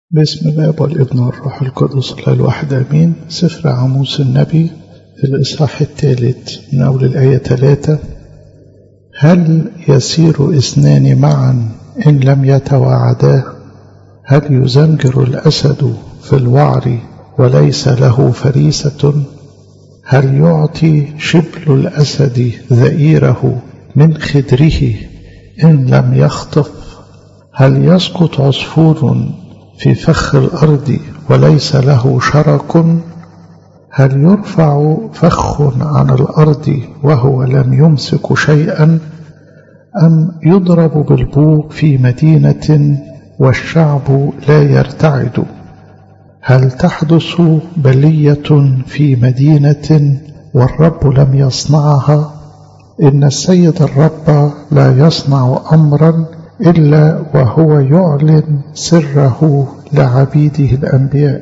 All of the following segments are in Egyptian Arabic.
باسم الاب والابن والروح القدس الله الواحد امين سفر عموس النبي الاصحاح الثالث من اول الايه ثلاثة هل يسير اثنان معا ان لم يتواعدا هل يزمجر الاسد في الوعر وليس له فريسه هل يعطي شبل الاسد ذئيره من خدره ان لم يخطف هل يسقط عصفور في فخ الأرض وليس له شرك هل يرفع فخ عن الأرض وهو لم يمسك شيئا أم يضرب بالبوق في مدينة والشعب لا يرتعد هل تحدث بلية في مدينة والرب لم يصنعها إن السيد الرب لا يصنع أمرا إلا وهو يعلن سره لعبيده الأنبياء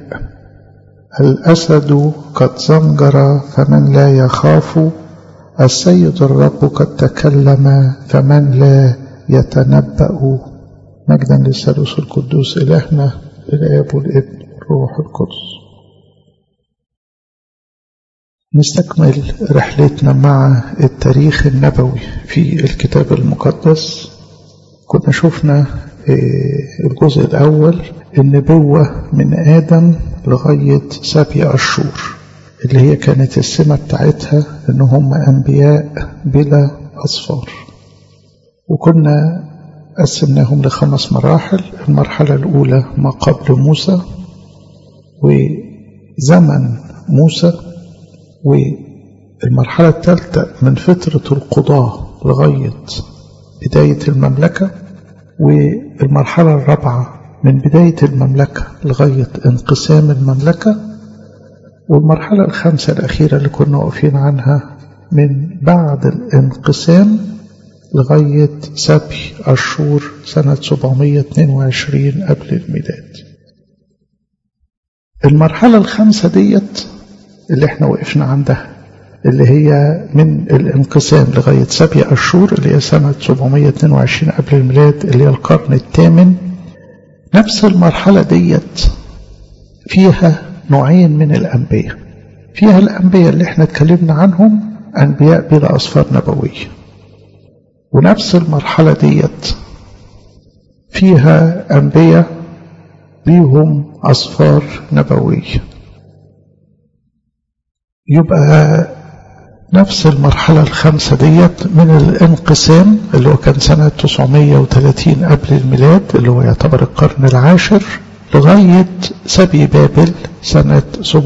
الأسد قد زمجر فمن لا يخاف السيد الرب قد تكلم فمن لا يتنبأ مجدا للثالوث القدوس إلهنا الآب والابن والروح القدس نستكمل رحلتنا مع التاريخ النبوي في الكتاب المقدس كنا شفنا الجزء الأول النبوة من آدم لغاية سبع أشهر اللي هي كانت السمة بتاعتها إن هم أنبياء بلا أصفار وكنا قسمناهم لخمس مراحل المرحلة الأولى ما قبل موسى وزمن موسى والمرحلة الثالثة من فترة القضاة لغاية بداية المملكة والمرحلة الرابعة من بداية المملكة لغاية انقسام المملكة والمرحلة الخامسة الأخيرة اللي كنا واقفين عنها من بعد الانقسام لغاية سبي أشهر سنة 722 قبل الميلاد المرحلة الخامسة ديت اللي احنا وقفنا عندها اللي هي من الانقسام لغاية سبع أشهر اللي هي سنة 722 قبل الميلاد اللي هي القرن الثامن نفس المرحلة ديت فيها نوعين من الأنبياء فيها الأنبياء اللي احنا اتكلمنا عنهم أنبياء بلا أصفار نبوية ونفس المرحلة ديت فيها أنبياء ليهم أصفار نبوية يبقى نفس المرحلة الخامسة ديت من الانقسام اللي هو كان سنة 930 قبل الميلاد اللي هو يعتبر القرن العاشر لغاية سبي بابل سنة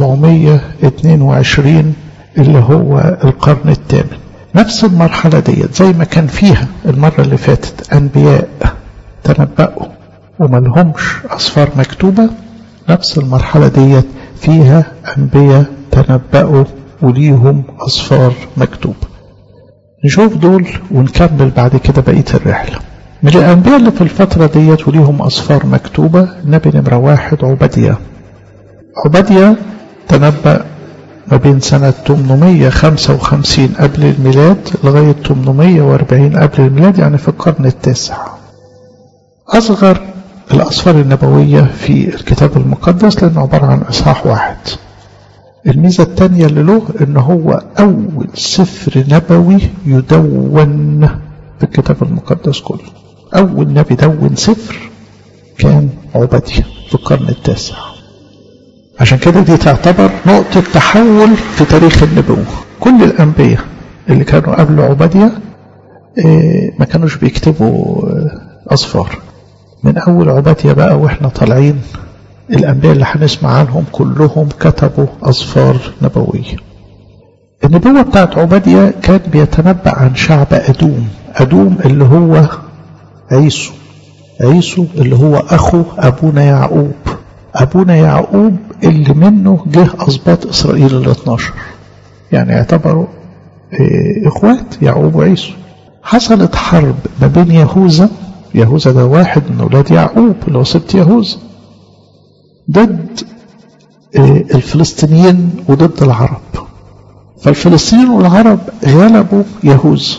722 اللي هو القرن الثامن نفس المرحلة ديت زي ما كان فيها المرة اللي فاتت أنبياء تنبأوا وملهمش أصفار مكتوبة نفس المرحلة ديت فيها أنبياء تنبأوا وليهم أصفار مكتوبة نشوف دول ونكمل بعد كده بقية الرحلة من الأنبياء اللي في الفترة ديت وليهم أصفار مكتوبة نبي نمرة واحد عبدية عبدية تنبأ ما بين سنة 855 قبل الميلاد لغاية 840 قبل الميلاد يعني في القرن التاسع أصغر الأصفار النبوية في الكتاب المقدس لأنه عبارة عن إصحاح واحد الميزة الثانية اللي له ان هو اول سفر نبوي يدون في الكتاب المقدس كله اول نبي دون سفر كان عبدية في القرن التاسع عشان كده دي تعتبر نقطة تحول في تاريخ النبوة كل الأنبياء اللي كانوا قبل عبدية ما كانوش بيكتبوا أصفار من أول عبدية بقى وإحنا طالعين الأنبياء اللي هنسمع عنهم كلهم كتبوا أصفار نبوية النبوة بتاعت عبادية كان بيتنبأ عن شعب أدوم أدوم اللي هو عيسو عيسو اللي هو أخو أبونا يعقوب أبونا يعقوب اللي منه جه أسباط إسرائيل ال 12 يعني يعتبروا إخوات يعقوب وعيسو حصلت حرب ما بين يهوذا يهوذا ده واحد من أولاد يعقوب اللي هو سبت يهوذا ضد الفلسطينيين وضد العرب فالفلسطينيين والعرب غلبوا يهوذا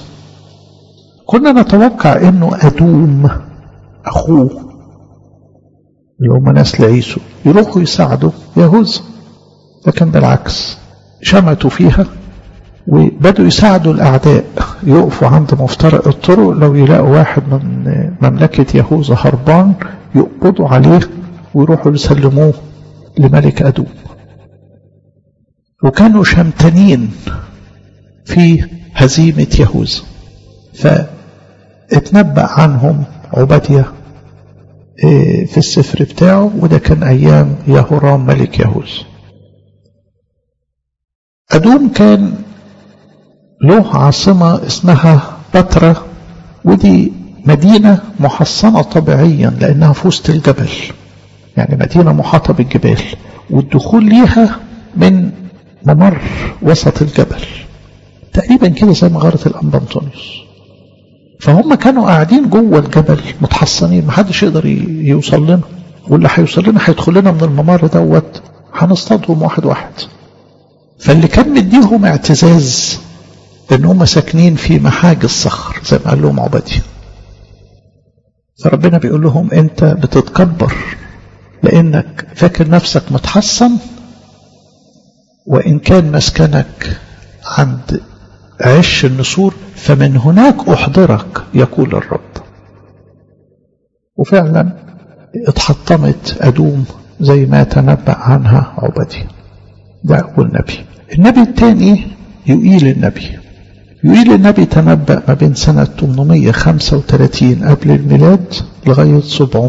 كنا نتوقع انه ادوم اخوه اللي هم ناس لعيسو يروحوا يساعدوا يهوذا لكن بالعكس شمتوا فيها وبدوا يساعدوا الأعداء يقفوا عند مفترق الطرق لو يلاقوا واحد من مملكة يهوذا هربان يقبضوا عليه ويروحوا يسلموه لملك أدوم وكانوا شمتانين في هزيمة يهوذا فاتنبأ عنهم عبادية في السفر بتاعه وده كان أيام يهورام ملك يهوذا أدوم كان له عاصمة اسمها بترا ودي مدينة محصنة طبيعيا لأنها في وسط الجبل يعني مدينة محاطة بالجبال والدخول ليها من ممر وسط الجبل تقريبا كده زي مغارة الأنبنطونيوس فهم كانوا قاعدين جوه الجبل متحصنين محدش يقدر يوصل لنا واللي هيوصل لنا هيدخل لنا من الممر دوت هنصطادهم واحد واحد فاللي كان مديهم اعتزاز ان هم ساكنين في محاج الصخر زي ما قال لهم عبادي فربنا بيقول لهم انت بتتكبر لانك فاكر نفسك متحصن وان كان مسكنك عند عش النسور فمن هناك احضرك يقول الرب وفعلا اتحطمت ادوم زي ما تنبأ عنها عبادي ده اول نبي النبي الثاني يقيل النبي يقيل النبي تنبأ ما بين سنة 835 قبل الميلاد لغاية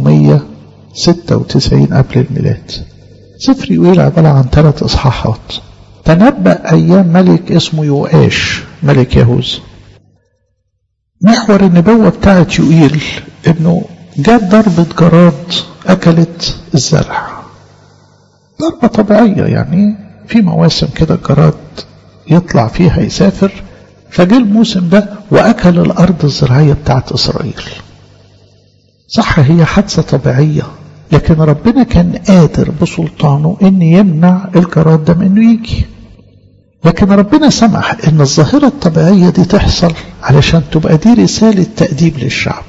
796 قبل الميلاد سفر يقيل عبارة عن ثلاث إصحاحات تنبأ أيام ملك اسمه يؤاش ملك يهوذا محور النبوة بتاعت يقيل انه جت ضربة جراد أكلت الزرع ضربة طبيعية يعني في مواسم كده الجراد يطلع فيها يسافر فجه الموسم ده وأكل الأرض الزراعية بتاعت إسرائيل صح هي حادثة طبيعية لكن ربنا كان قادر بسلطانه ان يمنع الجراد ده من انه يجي لكن ربنا سمح ان الظاهرة الطبيعية دي تحصل علشان تبقى دي رسالة تأديب للشعب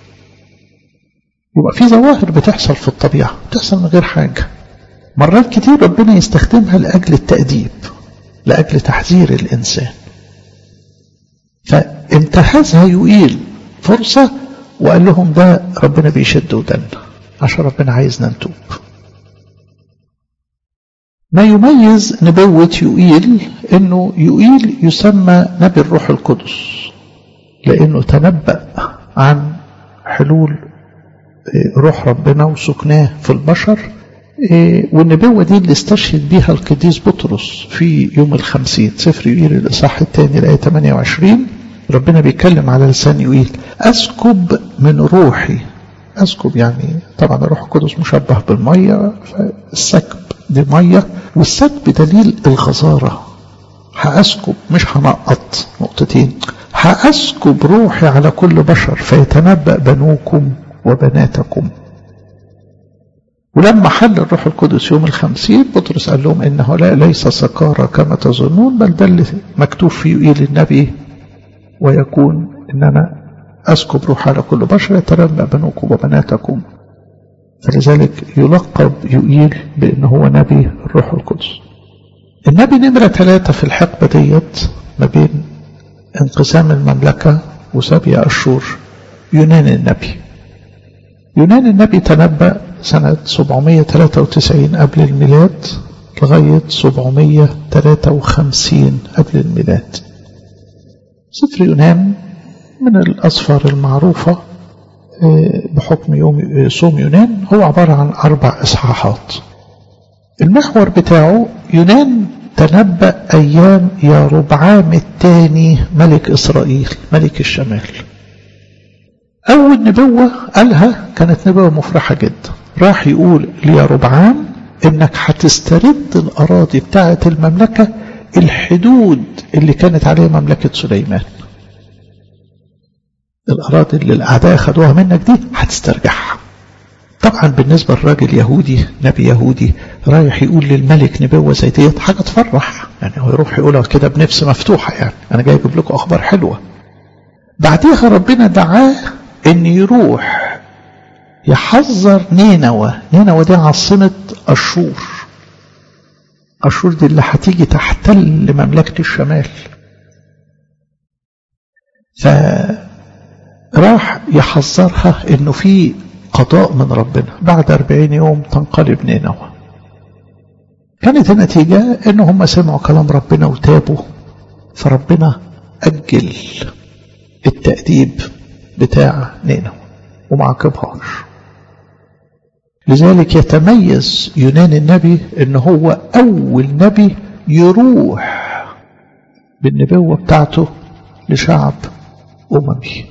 يبقى في ظواهر بتحصل في الطبيعة بتحصل من غير حاجة مرات كتير ربنا يستخدمها لأجل التأديب لأجل تحذير الإنسان فانتهزها يقيل فرصة وقال لهم ده ربنا بيشد ودنا عشان ربنا عايزنا نتوب ما يميز نبوة يؤيل انه يؤيل يسمى نبي الروح القدس لانه تنبأ عن حلول روح ربنا وسكناه في البشر والنبوة دي اللي استشهد بها القديس بطرس في يوم الخمسين سفر يؤيل الإصحاح الثاني الآية 28 ربنا بيتكلم على لسان يؤيل أسكب من روحي أسكب يعني طبعا الروح القدس مشبه بالمية فالسكب دي مية والسكب دليل الغزارة هأسكب مش هنقط نقطتين هأسكب روحي على كل بشر فيتنبأ بنوكم وبناتكم ولما حل الروح القدس يوم الخمسين بطرس قال لهم إن هؤلاء ليس سكارى كما تظنون بل ده اللي مكتوب في يقيل النبي ويكون إن أنا أسكب روح على كل بشر يتنبأ بنوكم وبناتكم فلذلك يلقب يقيل بأنه هو نبي الروح القدس النبي نمرة ثلاثة في الحقبة ديت ما بين انقسام المملكة وسبي أشور يونان النبي يونان النبي تنبأ سنة 793 قبل الميلاد لغاية 753 قبل الميلاد سفر يونان من الأسفار المعروفة بحكم يوم صوم يونان هو عبارة عن أربع إصحاحات المحور بتاعه يونان تنبأ أيام يا ربعام الثاني ملك إسرائيل ملك الشمال أول نبوة قالها كانت نبوة مفرحة جدا راح يقول ليا ربعام إنك هتسترد الأراضي بتاعة المملكة الحدود اللي كانت عليها مملكة سليمان الأراضي اللي الأعداء خدوها منك دي هتسترجعها طبعا بالنسبة لراجل يهودي نبي يهودي رايح يقول للملك نبوة زي ديت حاجة تفرح يعني هو يروح يقولها كده بنفس مفتوحة يعني أنا جاي أجيب لكم أخبار حلوة بعديها ربنا دعاه إن يروح يحذر نينوى نينوى دي عاصمة أشور أشور دي اللي هتيجي تحتل مملكة الشمال فراح يحذرها انه في قضاء من ربنا بعد أربعين يوم تنقلب نينوى كانت النتيجة ان هم سمعوا كلام ربنا وتابوا فربنا أجل التأديب بتاع نينوى وما عاقبهاش لذلك يتميز يونان النبي ان هو اول نبي يروح بالنبوة بتاعته لشعب اممي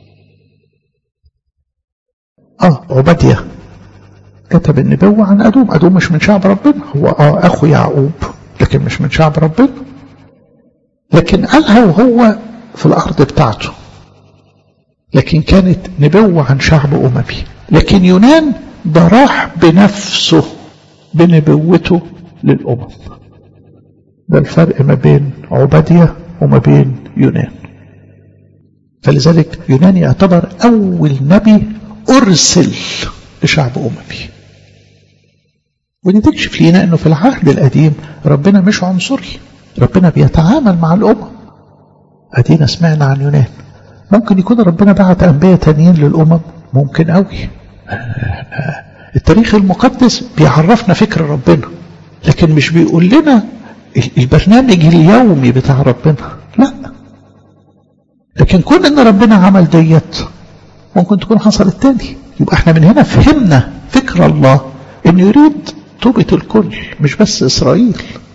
اه عبادية كتب النبوة عن ادوم ادوم مش من شعب ربنا هو اه اخو يعقوب لكن مش من شعب ربنا لكن قالها وهو في الارض بتاعته لكن كانت نبوة عن شعب اممي لكن يونان ده راح بنفسه بنبوته للأمم ده الفرق ما بين عبادية وما بين يونان فلذلك يونان يعتبر أول نبي أرسل لشعب أممي ودي تكشف لينا أنه في العهد القديم ربنا مش عنصري ربنا بيتعامل مع الأمم أدينا سمعنا عن يونان ممكن يكون ربنا بعت أنبياء تانيين للأمم ممكن قوي التاريخ المقدس بيعرفنا فكر ربنا لكن مش بيقول لنا البرنامج اليومي بتاع ربنا لا لكن كون ان ربنا عمل ديت ممكن تكون حصلت تاني يبقى احنا من هنا فهمنا فكر الله انه يريد توبة الكل مش بس اسرائيل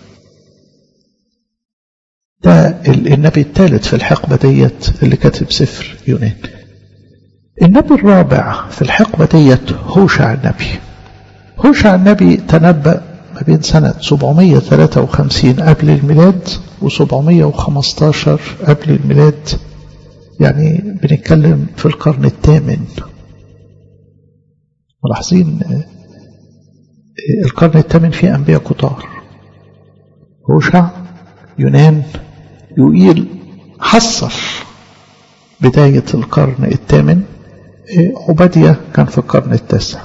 ده النبي الثالث في الحقبة ديت اللي كاتب سفر يونان النبي الرابع في الحقبة ديت هوشع النبي هوشع النبي تنبأ ما بين سنة 753 قبل الميلاد و 715 قبل الميلاد يعني بنتكلم في القرن الثامن ملاحظين القرن الثامن فيه أنبياء كتار هوشع يونان يوئيل حصل بداية القرن الثامن عبادية كان في القرن التاسع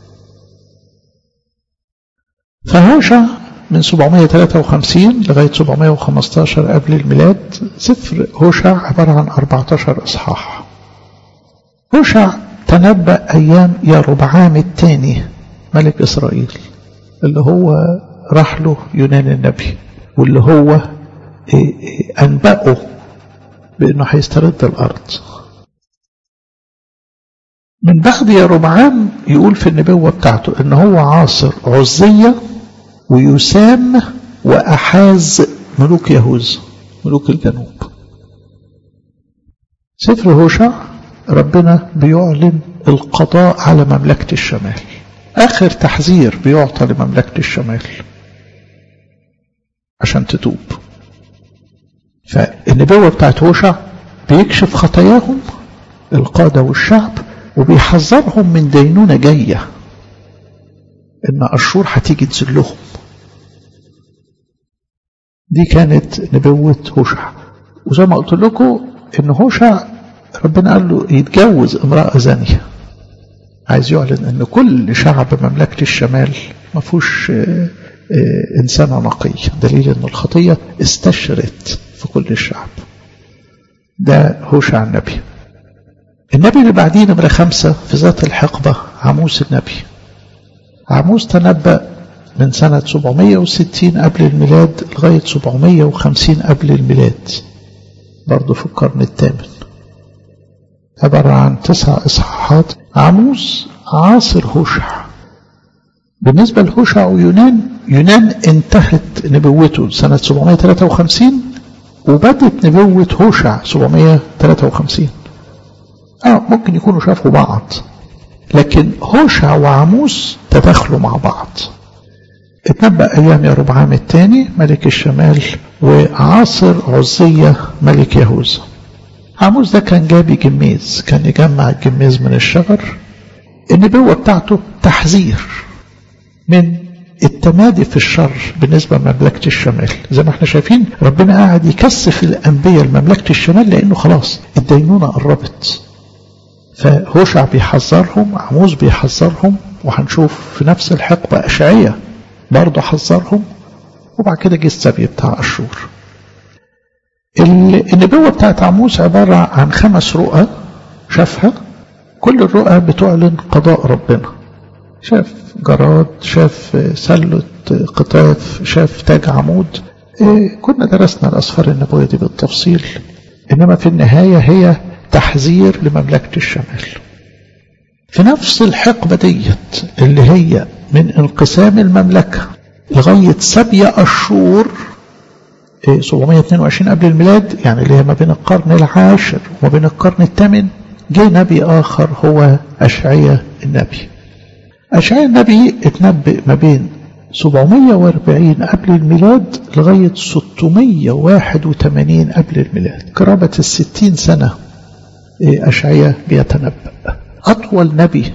فهوشع من 753 لغاية 715 قبل الميلاد سفر هوشع عبارة عن 14 إصحاح هوشع تنبأ أيام يربعام الثاني ملك إسرائيل اللي هو راح له يونان النبي واللي هو أنبأه بأنه هيسترد الأرض من بعد يا ربعام يقول في النبوة بتاعته ان هو عاصر عزية ويسام وأحاز ملوك يهوذا ملوك الجنوب سفر هوشع ربنا بيعلن القضاء على مملكة الشمال آخر تحذير بيعطى لمملكة الشمال عشان تتوب فالنبوة بتاعت هوشع بيكشف خطاياهم القادة والشعب وبيحذرهم من دينونة جاية إن أشور هتيجي تذلهم دي كانت نبوة هوشع وزي ما قلت لكم إن هوشع ربنا قال له يتجوز امرأة زانية عايز يعلن إن كل شعب مملكة الشمال ما فيهوش إنسانة نقية دليل إن الخطية استشرت في كل الشعب ده هوشع النبي النبي اللي بعديه نمرة خمسة في ذات الحقبة عموس النبي عموس تنبأ من سنة 760 قبل الميلاد لغاية 750 قبل الميلاد برضه في القرن الثامن عبارة عن تسع إصحاحات عموس عاصر هوشع بالنسبة لهوشع ويونان يونان انتهت نبوته سنة 753 وبدت نبوة هوشع 753 اه ممكن يكونوا شافوا بعض لكن هوشع وعموس تدخلوا مع بعض اتنبأ أيام يا ربعام الثاني ملك الشمال وعاصر عزية ملك يهوذا عموس ده كان جابي جميز كان يجمع الجميز من الشجر النبوة بتاعته تحذير من التمادي في الشر بالنسبة لمملكة الشمال زي ما احنا شايفين ربنا قاعد يكثف الأنبياء لمملكة الشمال لأنه خلاص الدينونة قربت فهوشع بيحذرهم عموز بيحذرهم وهنشوف في نفس الحقبة أشعية برضه حذرهم وبعد كده جه السبي بتاع أشور النبوة بتاعت عموس عبارة عن خمس رؤى شافها كل الرؤى بتعلن قضاء ربنا شاف جراد شاف سلة قطاف شاف تاج عمود إيه كنا درسنا الأسفار النبوية دي بالتفصيل إنما في النهاية هي تحذير لمملكة الشمال في نفس الحقبة ديت اللي هي من انقسام المملكة لغاية سبي أشور 722 قبل الميلاد يعني اللي هي ما بين القرن العاشر وما بين القرن الثامن جه نبي آخر هو أشعية النبي أشعية النبي اتنبئ ما بين 740 قبل الميلاد لغاية 681 قبل الميلاد قرابة الستين سنة أشعية بيتنبأ أطول نبي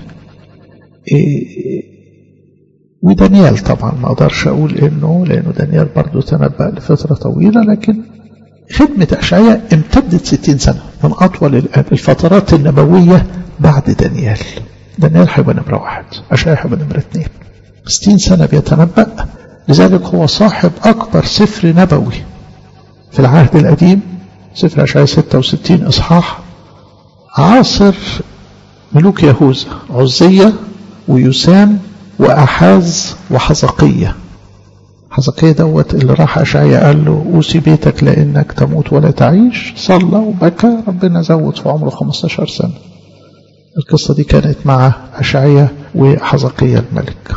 ودانيال طبعا ما أقدرش أقول إنه لأنه دانيال برضه تنبأ لفترة طويلة لكن خدمة أشعية امتدت ستين سنة من أطول الفترات النبوية بعد دانيال دانيال هيبقى نمرة واحد أشعية هيبقى نمرة اثنين ستين سنة بيتنبأ لذلك هو صاحب أكبر سفر نبوي في العهد القديم سفر أشعية 66 إصحاح عاصر ملوك يهوذا عزية ويسام وأحاز وحزقية حزقية دوت اللي راح أشعية قال له أوصي بيتك لأنك تموت ولا تعيش صلى وبكى ربنا زود في عمره 15 سنة القصة دي كانت مع أشعية وحزقية الملك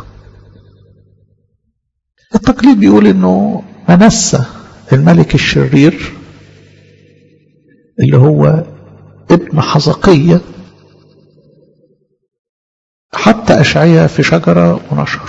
التقليد بيقول انه منسى الملك الشرير اللي هو ابن حزقية حتى أشعية في شجرة ونشر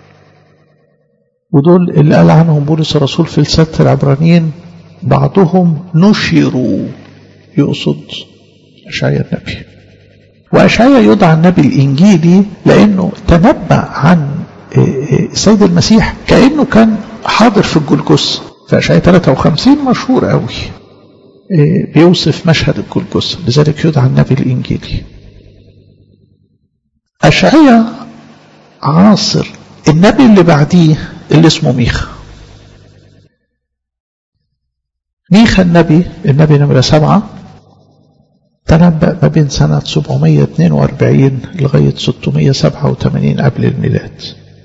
ودول اللي قال عنهم بولس الرسول في رسالة العبرانيين بعضهم نشروا يقصد أشعية النبي وأشعية يدعى النبي الإنجيلي لأنه تنبأ عن السيد المسيح كأنه كان حاضر في الجلجثة في أشعية 53 مشهور قوي بيوصف مشهد الجلجثة لذلك يدعى النبي الإنجيلي أشعية عاصر النبي اللي بعديه اللي اسمه ميخا ميخا النبي النبي نمرة سبعة تنبأ ما بين سنة 742 لغاية 687 قبل الميلاد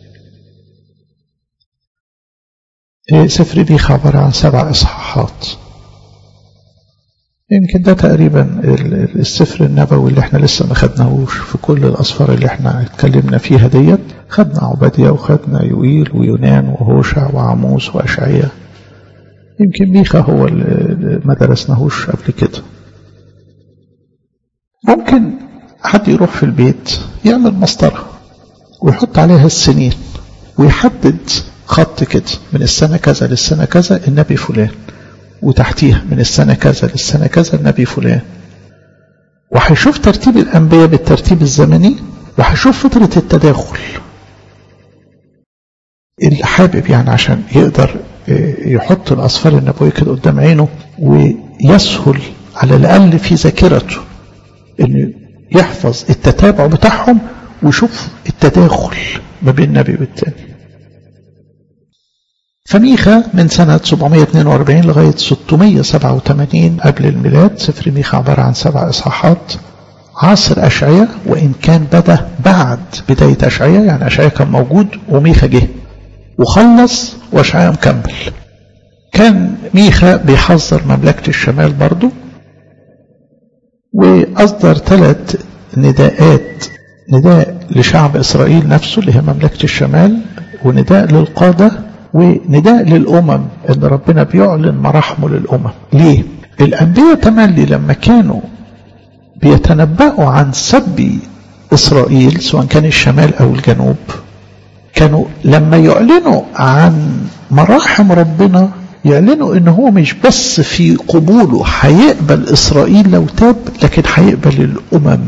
سفر ميخا عبارة عن سبع إصحاحات يمكن ده تقريبا السفر النبوي اللي احنا لسه ما خدناهوش في كل الأسفار اللي احنا اتكلمنا فيها ديت خدنا عبادية وخدنا يويل ويونان وهوشع وعموس وأشعية يمكن ميخا هو اللي ما درسناهوش قبل كده ممكن حد يروح في البيت يعمل مسطرة ويحط عليها السنين ويحدد خط كده من السنة كذا للسنة كذا النبي فلان وتحتيها من السنة كذا للسنة كذا النبي فلان وهيشوف ترتيب الأنبياء بالترتيب الزمني وهيشوف فترة التداخل اللي حابب يعني عشان يقدر يحط الأصفار النبوية كده قدام عينه ويسهل على الأقل في ذاكرته انه يحفظ التتابع بتاعهم ويشوف التداخل ما بين النبي والتاني فميخا من سنة 742 لغاية 687 قبل الميلاد سفر ميخا عبارة عن سبع إصحاحات عصر أشعية وإن كان بدأ بعد بداية أشعية يعني أشعية كان موجود وميخا جه وخلص وأشعية مكمل كان ميخا بيحذر مملكة الشمال برضو وأصدر ثلاث نداءات نداء لشعب إسرائيل نفسه اللي هي مملكة الشمال ونداء للقادة ونداء للأمم إن ربنا بيعلن مراحمه للأمم ليه؟ الأنبياء تملي لما كانوا بيتنبأوا عن سبي إسرائيل سواء كان الشمال أو الجنوب كانوا لما يعلنوا عن مراحم ربنا يعلنوا ان هو مش بس في قبوله هيقبل اسرائيل لو تاب لكن هيقبل الامم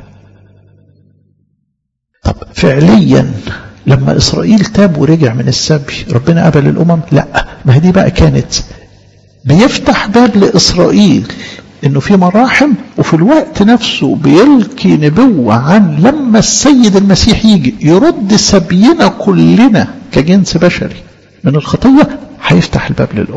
طب فعليا لما اسرائيل تاب ورجع من السبي ربنا قبل الامم لا ما هي دي بقى كانت بيفتح باب لاسرائيل انه في مراحم وفي الوقت نفسه بيلقي نبوة عن لما السيد المسيح يجي يرد سبينا كلنا كجنس بشري من الخطية هيفتح الباب للأمم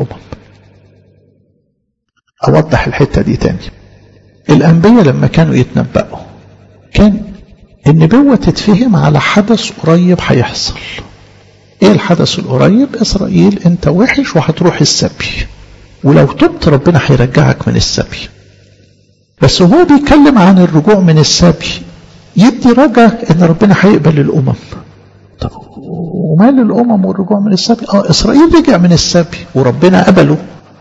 أوضح الحتة دي تاني الأنبياء لما كانوا يتنبأوا كان النبوة تتفهم على حدث قريب هيحصل ايه الحدث القريب اسرائيل انت وحش وهتروح السبي ولو تبت ربنا هيرجعك من السبي بس هو بيتكلم عن الرجوع من السبي يدي رجع ان ربنا هيقبل الامم طب ومال الامم والرجوع من السبي اه اسرائيل رجع من السبي وربنا قبله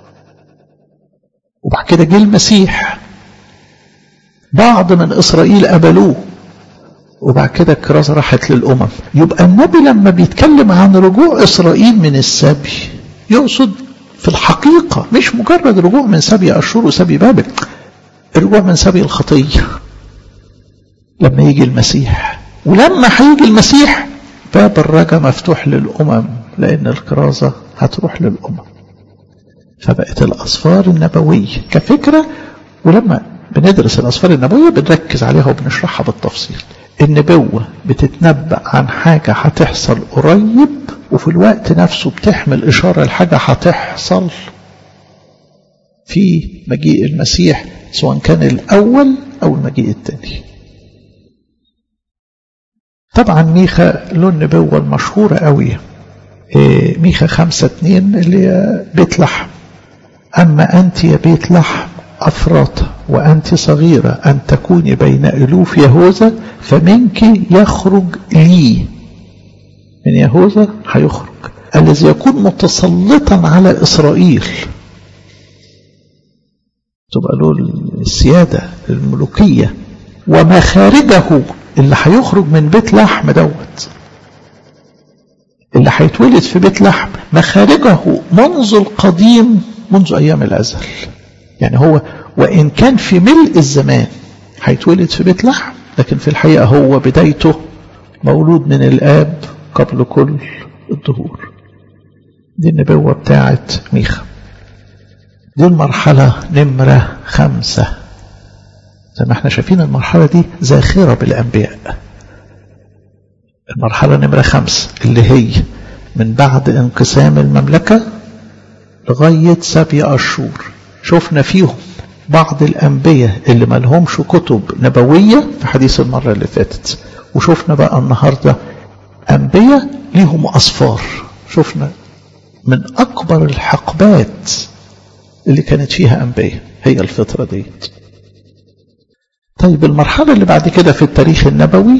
وبعد كده جه المسيح بعض من اسرائيل قبلوه وبعد كده الكرازة راحت للأمم يبقى النبي لما بيتكلم عن رجوع إسرائيل من السبي يقصد في الحقيقة مش مجرد رجوع من سبي أشور وسبي بابل الرجوع من سبي الخطية لما يجي المسيح ولما هيجي المسيح باب الرجا مفتوح للأمم لأن الكرازة هتروح للأمم فبقت الأسفار النبوية كفكرة ولما بندرس الأسفار النبوية بنركز عليها وبنشرحها بالتفصيل النبوة بتتنبأ عن حاجة هتحصل قريب وفي الوقت نفسه بتحمل إشارة لحاجة هتحصل في مجيء المسيح سواء كان الأول أو المجيء الثاني طبعا ميخا له النبوة المشهورة قوي إيه ميخا خمسة اتنين اللي هي بيت لحم أما أنت يا بيت لحم أفراط وأنت صغيرة أن تكوني بين ألوف يهوذا فمنك يخرج لي من يهوذا هيخرج الذي يكون متسلطا على إسرائيل تبقى له السيادة الملوكية ومخارجه اللي هيخرج من بيت لحم دوت اللي هيتولد في بيت لحم مخارجه منذ القديم منذ أيام الأزل يعني هو وإن كان في ملء الزمان هيتولد في بيت لحم لكن في الحقيقة هو بدايته مولود من الآب قبل كل الظهور دي النبوة بتاعت ميخا دي المرحلة نمرة خمسة زي ما احنا شايفين المرحلة دي زاخرة بالأنبياء المرحلة نمرة خمسة اللي هي من بعد انقسام المملكة لغاية سبي أشهر شفنا فيهم بعض الأنبياء اللي ما لهمش كتب نبوية في حديث المرة اللي فاتت وشفنا بقى النهاردة أنبياء ليهم أصفار شفنا من أكبر الحقبات اللي كانت فيها أنبياء هي الفترة ديت طيب المرحلة اللي بعد كده في التاريخ النبوي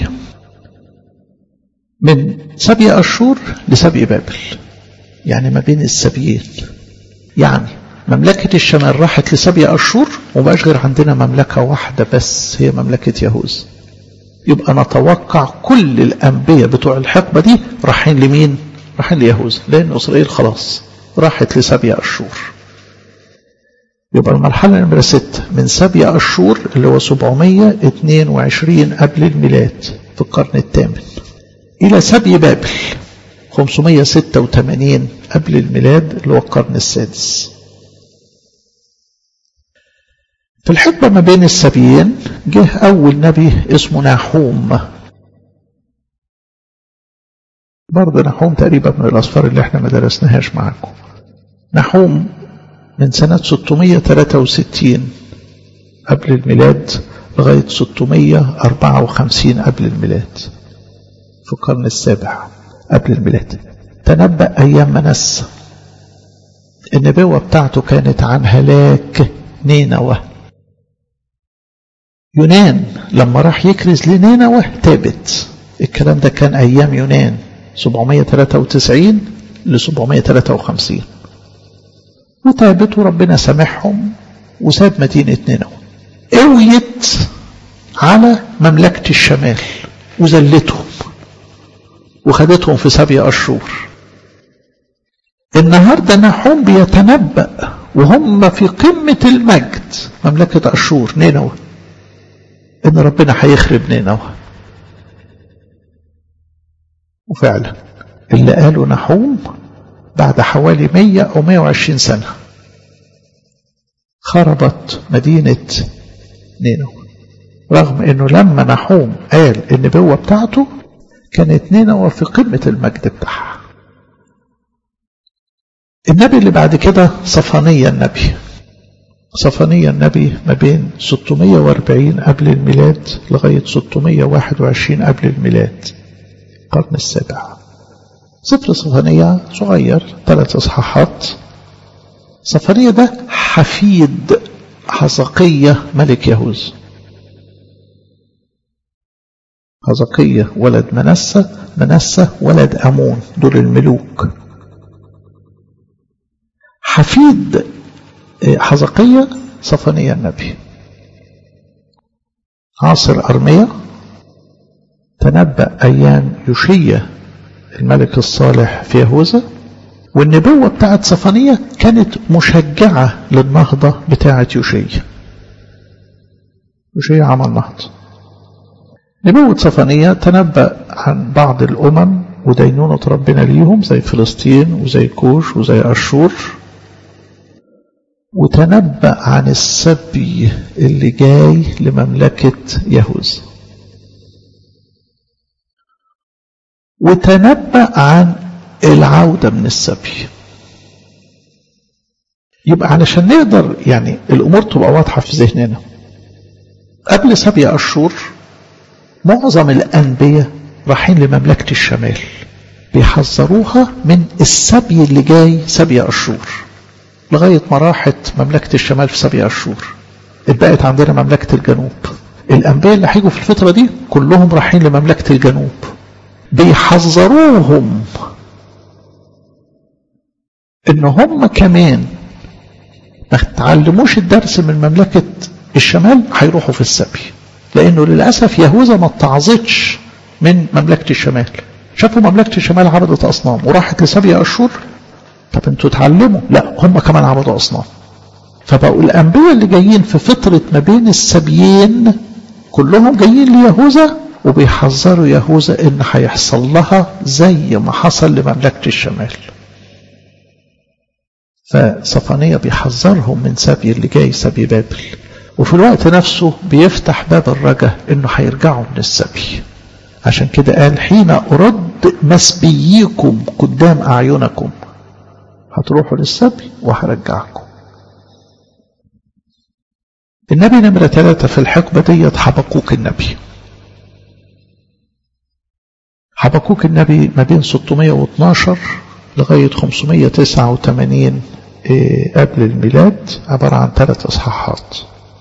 من سبي أشور لسبي بابل يعني ما بين السبيين يعني مملكة الشمال راحت لسبي أشور ومبقاش غير عندنا مملكة واحدة بس هي مملكة يهوذا يبقى نتوقع كل الأنبياء بتوع الحقبة دي رايحين لمين؟ رايحين ليهوذا لأن إسرائيل خلاص راحت لسبي أشور يبقى المرحلة نمرة ستة من سبي أشور اللي هو 722 قبل الميلاد في القرن الثامن إلى سبي بابل 586 قبل الميلاد اللي هو القرن السادس في الحقبة ما بين السبيين جه أول نبي اسمه ناحوم برضه ناحوم تقريبا من الأصفار اللي احنا ما درسناهاش معاكم ناحوم من سنة 663 قبل الميلاد لغاية 654 قبل الميلاد في القرن السابع قبل الميلاد تنبأ أيام منسى النبوة بتاعته كانت عن هلاك نينوى يونان لما راح يكرز لنينوى تابت الكلام ده كان أيام يونان 793 ل 753 وتابت وربنا سامحهم وساب مدينة نينوى قويت على مملكة الشمال وذلتهم وخدتهم في سبي أشهر النهاردة نحوم بيتنبأ وهم في قمة المجد مملكة أشور نينوى إن ربنا هيخرب نينوى وفعلا اللي قاله نحوم بعد حوالي 100 أو 120 سنة خربت مدينة نينوى رغم انه لما نحوم قال النبوة بتاعته كانت نينوى في قمة المجد بتاعها النبي اللي بعد كده صفانية النبي صفانية النبي ما بين 640 قبل الميلاد لغاية 621 قبل الميلاد القرن السابع سفر صفانية صغير ثلاث إصحاحات صفانية ده حفيد حزقية ملك يهوذا حزقية ولد منسى منسى ولد أمون دول الملوك حفيد حزقية صفانية النبي عاصر أرمية تنبأ أيام يوشية الملك الصالح في يهوذا والنبوة بتاعت صفانية كانت مشجعة للنهضة بتاعت يوشية يوشية عمل نهضة نبوة صفانية تنبأ عن بعض الأمم ودينونة ربنا ليهم زي فلسطين وزي كوش وزي أشور وتنبأ عن السبي اللي جاي لمملكة يهوذا وتنبأ عن العودة من السبي يبقى علشان نقدر يعني الأمور تبقى واضحة في ذهننا قبل سبي أشور معظم الأنبياء رايحين لمملكة الشمال بيحذروها من السبي اللي جاي سبي أشور لغاية ما راحت مملكة الشمال في سبي أشور اتبقت عندنا مملكة الجنوب الأنبياء اللي هيجوا في الفترة دي كلهم رايحين لمملكة الجنوب بيحذروهم ان هم كمان ما تعلموش الدرس من مملكة الشمال هيروحوا في السبي لانه للأسف يهوذا ما اتعظتش من مملكة الشمال شافوا مملكة الشمال عبدت أصنام وراحت لسبي أشور طب انتوا اتعلموا لا هم كمان عبدوا أصنام فبقوا الأنبياء اللي جايين في فترة ما بين السبيين كلهم جايين ليهوذا وبيحذروا يهوذا ان هيحصل لها زي ما حصل لمملكة الشمال فصفانية بيحذرهم من سبي اللي جاي سبي بابل وفي الوقت نفسه بيفتح باب الرجاء انه هيرجعوا من السبي عشان كده قال حين أرد مسبييكم قدام أعينكم هتروحوا للسبي وهرجعكم النبي نمرة ثلاثة في الحقبة ديت حبقوك النبي حبقوك النبي ما بين 612 لغاية 589 قبل الميلاد عبارة عن ثلاث إصحاحات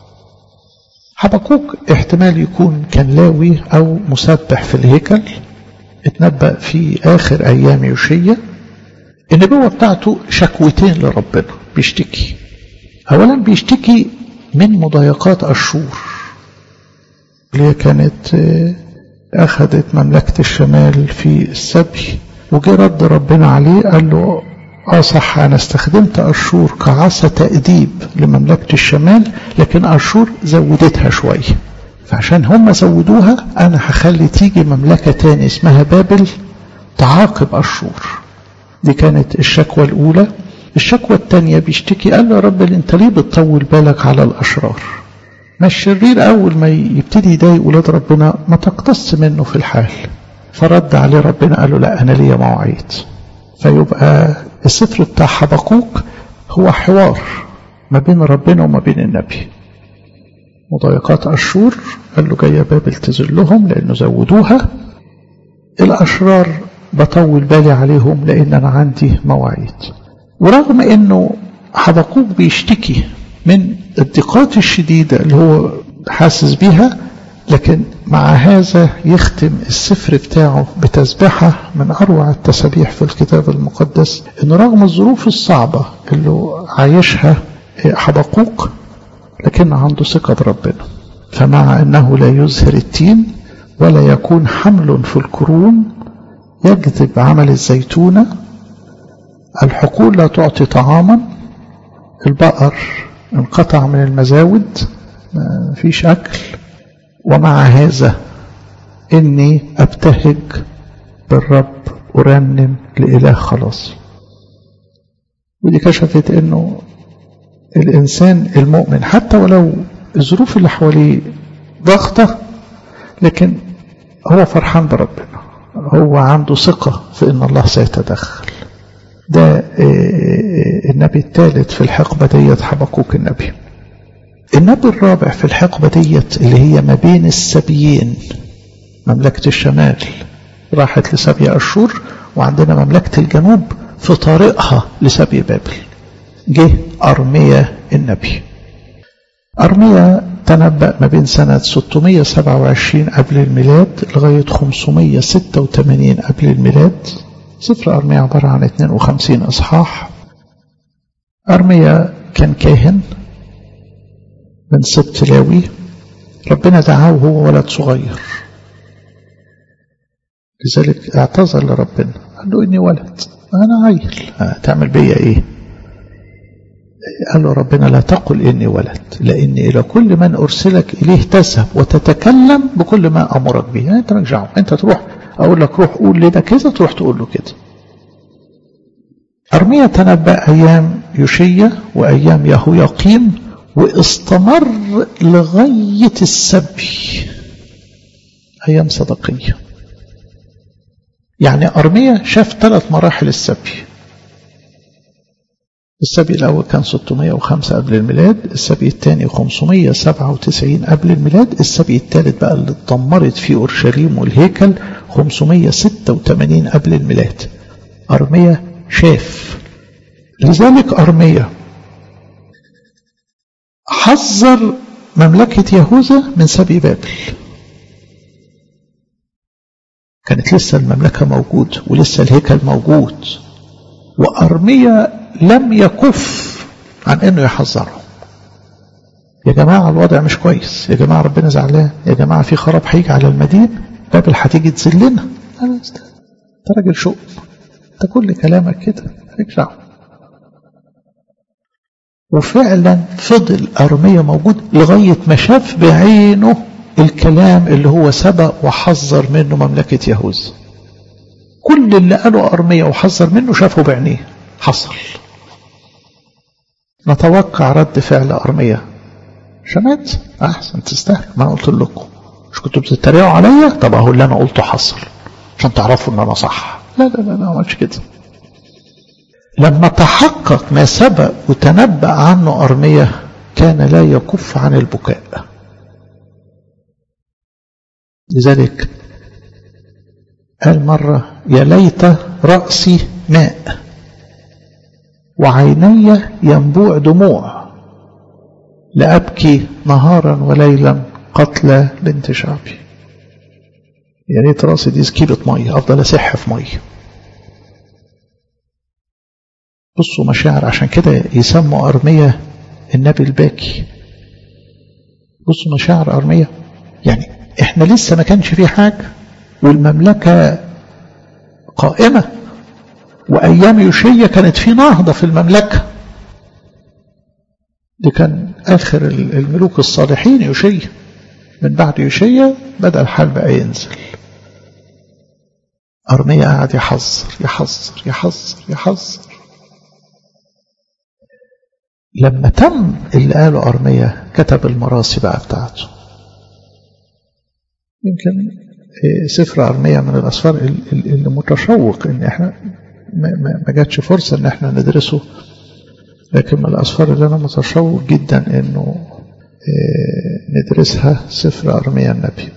حبقوك احتمال يكون كان لاوي أو مسبح في الهيكل اتنبأ في آخر أيام يوشية النبوة بتاعته شكوتين لربنا بيشتكي أولا بيشتكي من مضايقات أشور اللي هي كانت أخذت مملكة الشمال في السبي وجه رد ربنا عليه قال له اه صح انا استخدمت اشور كعصا تأديب لمملكة الشمال لكن اشور زودتها شوية فعشان هم زودوها انا هخلي تيجي مملكة تاني اسمها بابل تعاقب اشور دي كانت الشكوى الاولى الشكوى التانية بيشتكي قال له يا رب انت ليه بتطول بالك على الاشرار ما الشرير اول ما يبتدي يضايق ولاد ربنا ما تقتص منه في الحال فرد عليه ربنا قال له لا انا ليا مواعيد فيبقى السفر بتاع حبقوك هو حوار ما بين ربنا وما بين النبي مضايقات أشور قال له جاية بابل تذلهم لأنه زودوها الأشرار بطول بالي عليهم لأن أنا عندي مواعيد ورغم أنه حبقوك بيشتكي من الضيقات الشديدة اللي هو حاسس بيها لكن مع هذا يختم السفر بتاعه بتسبحة من أروع التسابيح في الكتاب المقدس إن رغم الظروف الصعبة اللي عايشها حبقوق لكن عنده ثقة بربنا فمع أنه لا يزهر التين ولا يكون حمل في الكروم يجذب عمل الزيتونة الحقول لا تعطي طعاما البقر انقطع من المزاود ما فيش أكل ومع هذا إني أبتهج بالرب أرنم لإله خلاص ودي كشفت إنه الإنسان المؤمن حتى ولو الظروف اللي حواليه ضغطة لكن هو فرحان بربنا هو عنده ثقة في ان الله سيتدخل ده النبي الثالث في الحقبة ديت حبقوك النبي النبي الرابع في الحقبة ديت اللي هي ما بين السبيين مملكة الشمال راحت لسبي أشور وعندنا مملكة الجنوب في طريقها لسبي بابل جه أرميا النبي أرميا تنبأ ما بين سنة 627 قبل الميلاد لغاية 586 قبل الميلاد سفر أرميا عبارة عن 52 إصحاح أرميا كان كاهن من سبت لاوي ربنا دعاه وهو ولد صغير لذلك اعتذر لربنا قال له إني ولد أنا عيل تعمل بيا إيه قال له ربنا لا تقل إني ولد لأن إلى كل من أرسلك إليه تذهب وتتكلم بكل ما أمرك به يعني أنت مالكش دعوة أنت تروح أقول لك روح قول لنا كذا تروح تقول له كده أرميا تنبأ أيام يوشية وأيام يهوياقيم واستمر لغاية السبي أيام صدقية يعني أرميا شاف ثلاث مراحل السبي السبي الأول كان 605 قبل الميلاد السبي الثاني 597 قبل الميلاد السبي الثالث بقى اللي اتدمرت فيه أورشليم والهيكل 586 قبل الميلاد أرميا شاف لذلك أرميا حذر مملكة يهوذا من سبي بابل كانت لسه المملكة موجود ولسه الهيكل موجود وأرميا لم يكف عن أنه يحذرهم يا جماعة الوضع مش كويس يا جماعة ربنا زعلان يا جماعة في خراب هيجي على المدينة بابل هتيجي تذلنا انت راجل شؤم انت كل كلامك كده مالكش دعوه وفعلا فضل أرمية موجود لغاية ما شاف بعينه الكلام اللي هو سبق وحذر منه مملكة يهوذا كل اللي قاله أرمية وحذر منه شافه بعينيه حصل نتوقع رد فعل أرمية شمات أحسن تستاهل ما أنا قلت لكم مش كنتوا بتتريقوا عليا طب أهو اللي أنا قلته حصل عشان تعرفوا إن أنا صح لا لا لا ما عملتش كده لما تحقق ما سبق وتنبأ عنه أرمية كان لا يكف عن البكاء لذلك قال مرة يا ليت رأسي ماء وعيني ينبوع دموع لأبكي نهارا وليلا قتلى بنت شعبي يا ريت راسي دي سكيبة مية أفضل أسح في مية بصوا مشاعر عشان كده يسموا أرمية النبي الباكي بصوا مشاعر أرمية يعني احنا لسه ما كانش في حاجة والمملكة قائمة وأيام يوشية كانت في نهضة في المملكة دي كان آخر الملوك الصالحين يوشية من بعد يوشية بدأ الحال بقى ينزل أرمية قاعد يحذر يحذر يحذر يحذر لما تم اللي قاله أرمية كتب المراسي بقى بتاعته يمكن سفر أرمية من الأسفار اللي متشوق إن إحنا ما جاتش فرصة إن إحنا ندرسه لكن من الأسفار اللي أنا متشوق جدا إنه ندرسها سفر أرمية النبي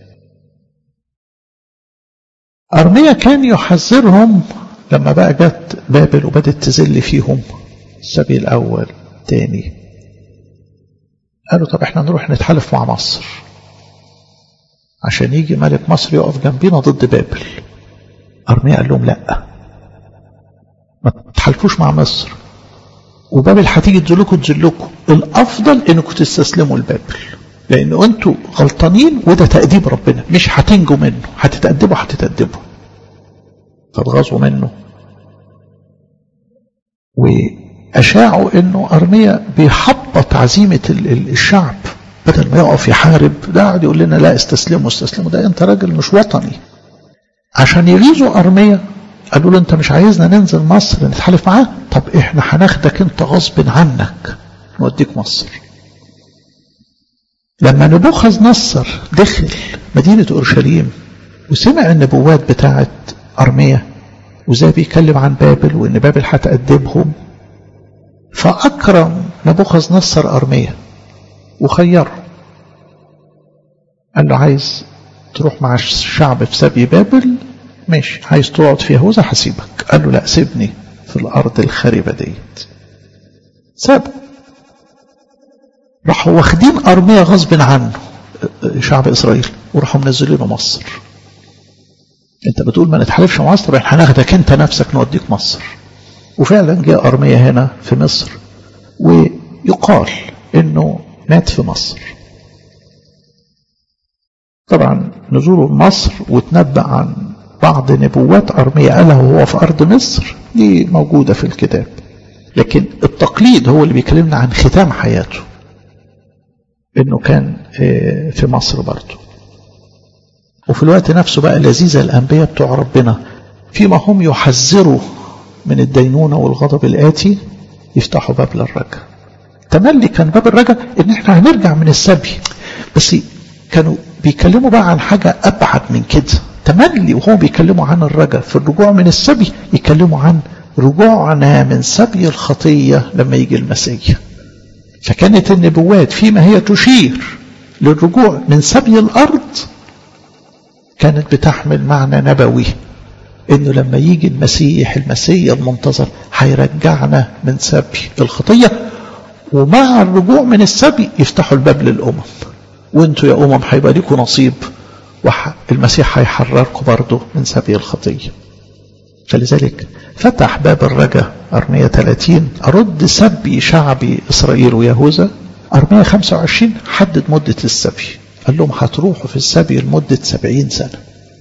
أرمية كان يحذرهم لما بقى جت بابل وبدت تزل فيهم السبيل الأول تاني قالوا طب احنا نروح نتحالف مع مصر عشان يجي ملك مصر يقف جنبينا ضد بابل أرميا قال لهم لا ما تحالفوش مع مصر وبابل هتيجي تذلكم تذلكم الأفضل انكم تستسلموا لبابل لأن انتوا غلطانين وده تأديب ربنا مش هتنجوا منه هتتأدبوا هتتأدبوا تتغاظوا منه وأشاعوا أنه أرميا بيحبط عزيمة الشعب بدل ما يقف يحارب ده قاعد يقول لنا لا استسلموا استسلموا ده انت راجل مش وطني عشان يغيظوا أرميا قالوا له انت مش عايزنا ننزل مصر نتحالف معاه طب احنا هناخدك انت غصب عنك نوديك مصر لما نبوخذ نصر دخل مدينة أورشليم وسمع النبوات بتاعت أرمية وزي بيتكلم عن بابل وإن بابل هتأدبهم فأكرم نبوخذ نصر أرمية وخيره قال له عايز تروح مع الشعب في سبي بابل ماشي عايز تقعد في يهوذا هسيبك قال له لا سيبني في الأرض الخربة ديت سابه راحوا واخدين أرمية غصب عنه شعب إسرائيل وراحوا منزلينه مصر انت بتقول ما نتحالفش مع مصر احنا هناخدك انت نفسك نوديك مصر وفعلا جاء أرمية هنا في مصر ويقال انه مات في مصر طبعا نزوله لمصر وتنبأ عن بعض نبوات أرمية قالها وهو في أرض مصر دي موجودة في الكتاب لكن التقليد هو اللي بيكلمنا عن ختام حياته انه كان في مصر برضه وفي الوقت نفسه بقى لذيذة الأنبياء بتوع ربنا فيما هم يحذروا من الدينونة والغضب الآتي يفتحوا باب للرجاء تملي كان باب الرجاء ان احنا هنرجع من السبي بس كانوا بيكلموا بقى عن حاجة أبعد من كده تملي وهو بيكلموا عن الرجاء في الرجوع من السبي يكلموا عن رجوعنا من سبي الخطية لما يجي المسيح فكانت النبوات فيما هي تشير للرجوع من سبي الأرض كانت بتحمل معنى نبوي انه لما يجي المسيح المسيح المنتظر هيرجعنا من سبي الخطية ومع الرجوع من السبي يفتحوا الباب للأمم وانتوا يا أمم هيبقى لكم نصيب والمسيح هيحرركم برضه من سبي الخطية فلذلك فتح باب الرجاء أرمية 30 أرد سبي شعبي إسرائيل ويهوذا أرمية 25 حدد مدة السبي قال لهم هتروحوا في السبي لمدة 70 سنة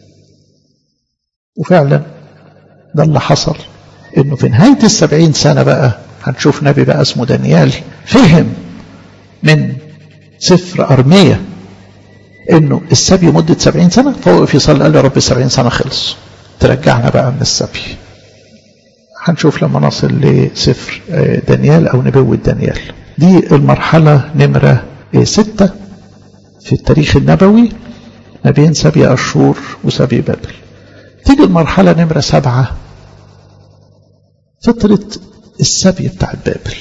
وفعلا ده اللي حصل انه في نهاية السبعين سنة بقى هنشوف نبي بقى اسمه دانيال فهم من سفر أرمية انه السبي مدة سبعين سنة فوقف يصلي قال له يا رب السبعين سنة خلص ترجعنا بقى من السبي هنشوف لما نصل لسفر دانيال او نبوة دانيال دي المرحلة نمرة ستة في التاريخ النبوي ما بين سبي أشور وسبي بابل تيجي المرحلة نمرة سبعة فترة السبي بتاعت بابل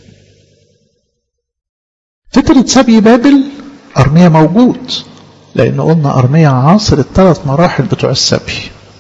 فترة سبي بابل أرمية موجود لأن قلنا أرمية عاصر الثلاث مراحل بتوع السبي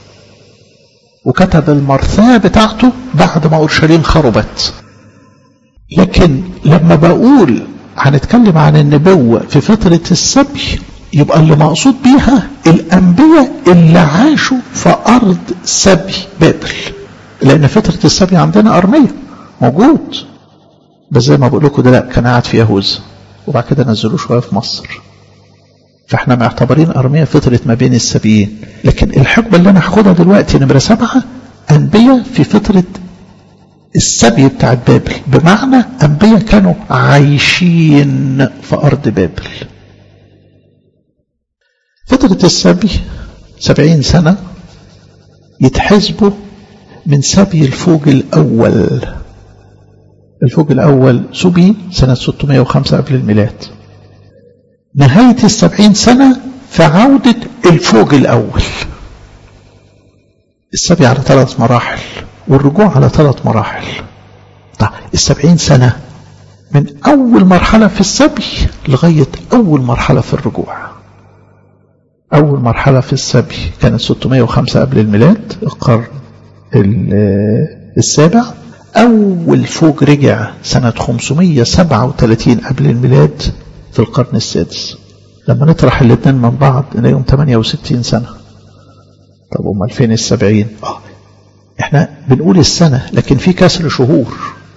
وكتب المرثاة بتاعته بعد ما أورشليم خربت لكن لما بقول هنتكلم عن النبوة في فترة السبي يبقى اللي مقصود بيها الأنبياء اللي عاشوا في أرض سبي بابل لأن فترة السبي عندنا أرمية موجود بس زي ما بقول لكم ده لا كان قاعد في يهوذا وبعد كده نزلوه شوية في مصر فاحنا معتبرين أرمية فترة ما بين السبيين لكن الحقبة اللي أنا هاخدها دلوقتي نمرة سبعة أنبياء في فترة السبي بتاع بابل بمعنى أنبياء كانوا عايشين في أرض بابل فترة السبي سبعين سنة يتحسبوا من سبي الفوج الأول الفوج الأول سبي سنة 605 قبل الميلاد نهاية السبعين سنة في عودة الفوج الأول السبي على ثلاث مراحل والرجوع على ثلاث مراحل طيب السبعين سنة من أول مرحلة في السبي لغاية أول مرحلة في الرجوع أول مرحلة في السبي كانت 605 قبل الميلاد القرن السابع أول فوج رجع سنة 537 قبل الميلاد في القرن السادس لما نطرح الاثنين من بعض نلاقيهم 68 سنة طب امال فين السبعين اه احنا بنقول السنة لكن في كسر شهور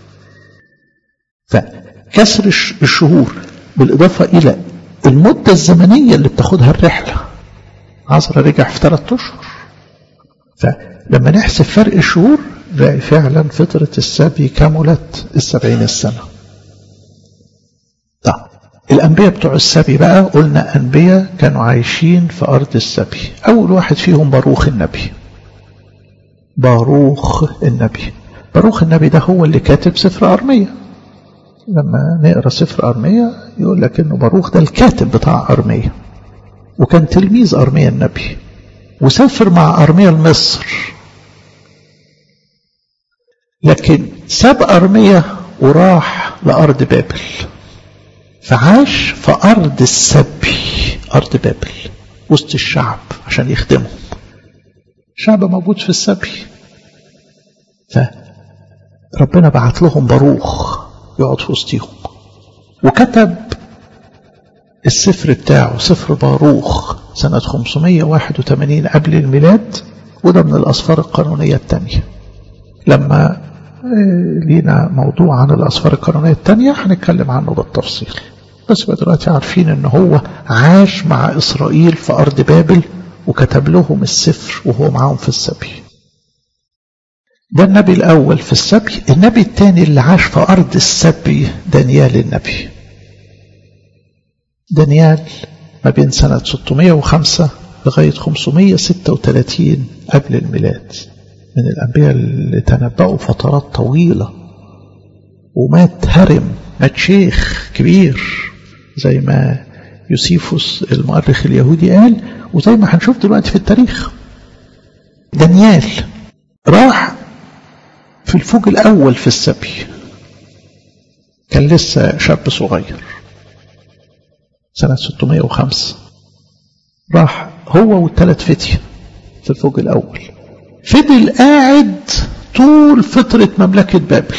فكسر الشهور بالإضافة إلى المدة الزمنية اللي بتاخدها الرحلة عصر رجع في ثلاثة أشهر فلما نحسب فرق الشهور نلاقي فعلا فترة السبي كملت السبعين السنة طيب الأنبياء بتوع السبي بقى قلنا أنبياء كانوا عايشين في أرض السبي أول واحد فيهم باروخ النبي باروخ النبي باروخ النبي ده هو اللي كاتب سفر أرمية لما نقرا سفر ارميا يقول لك انه باروخ ده الكاتب بتاع ارميا وكان تلميذ ارميا النبي وسافر مع ارميا لمصر لكن ساب ارميا وراح لارض بابل فعاش في ارض السبي ارض بابل وسط الشعب عشان يخدمهم الشعب موجود في السبي فربنا بعت لهم باروخ يقعد في وسطيهم وكتب السفر بتاعه سفر باروخ سنة 581 قبل الميلاد وده من الأسفار القانونية الثانية لما لينا موضوع عن الأسفار القانونية الثانية هنتكلم عنه بالتفصيل بس بقى دلوقتي عارفين ان هو عاش مع إسرائيل في أرض بابل وكتب لهم السفر وهو معاهم في السبي ده النبي الأول في السبي النبي الثاني اللي عاش في أرض السبي دانيال النبي دانيال ما بين سنة 605 لغاية 536 قبل الميلاد من الأنبياء اللي تنبأوا فترات طويلة ومات هرم مات شيخ كبير زي ما يوسيفوس المؤرخ اليهودي قال وزي ما هنشوف دلوقتي في التاريخ دانيال راح في الفوج الأول في السبي كان لسه شاب صغير سنة 605 راح هو والثلاث فتية في الفوج الأول فضل قاعد طول فترة مملكة بابل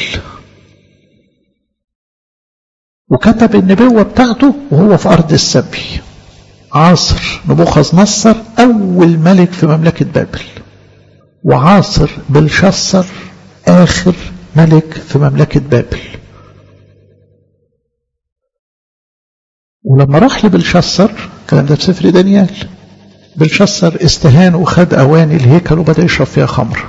وكتب النبوة بتاعته وهو في أرض السبي عاصر نبوخذ نصر أول ملك في مملكة بابل وعاصر بلشصر آخر ملك في مملكة بابل ولما راح لبلشصر الكلام ده في سفر دانيال بلشصر استهان وخد أواني الهيكل وبدأ يشرب فيها خمر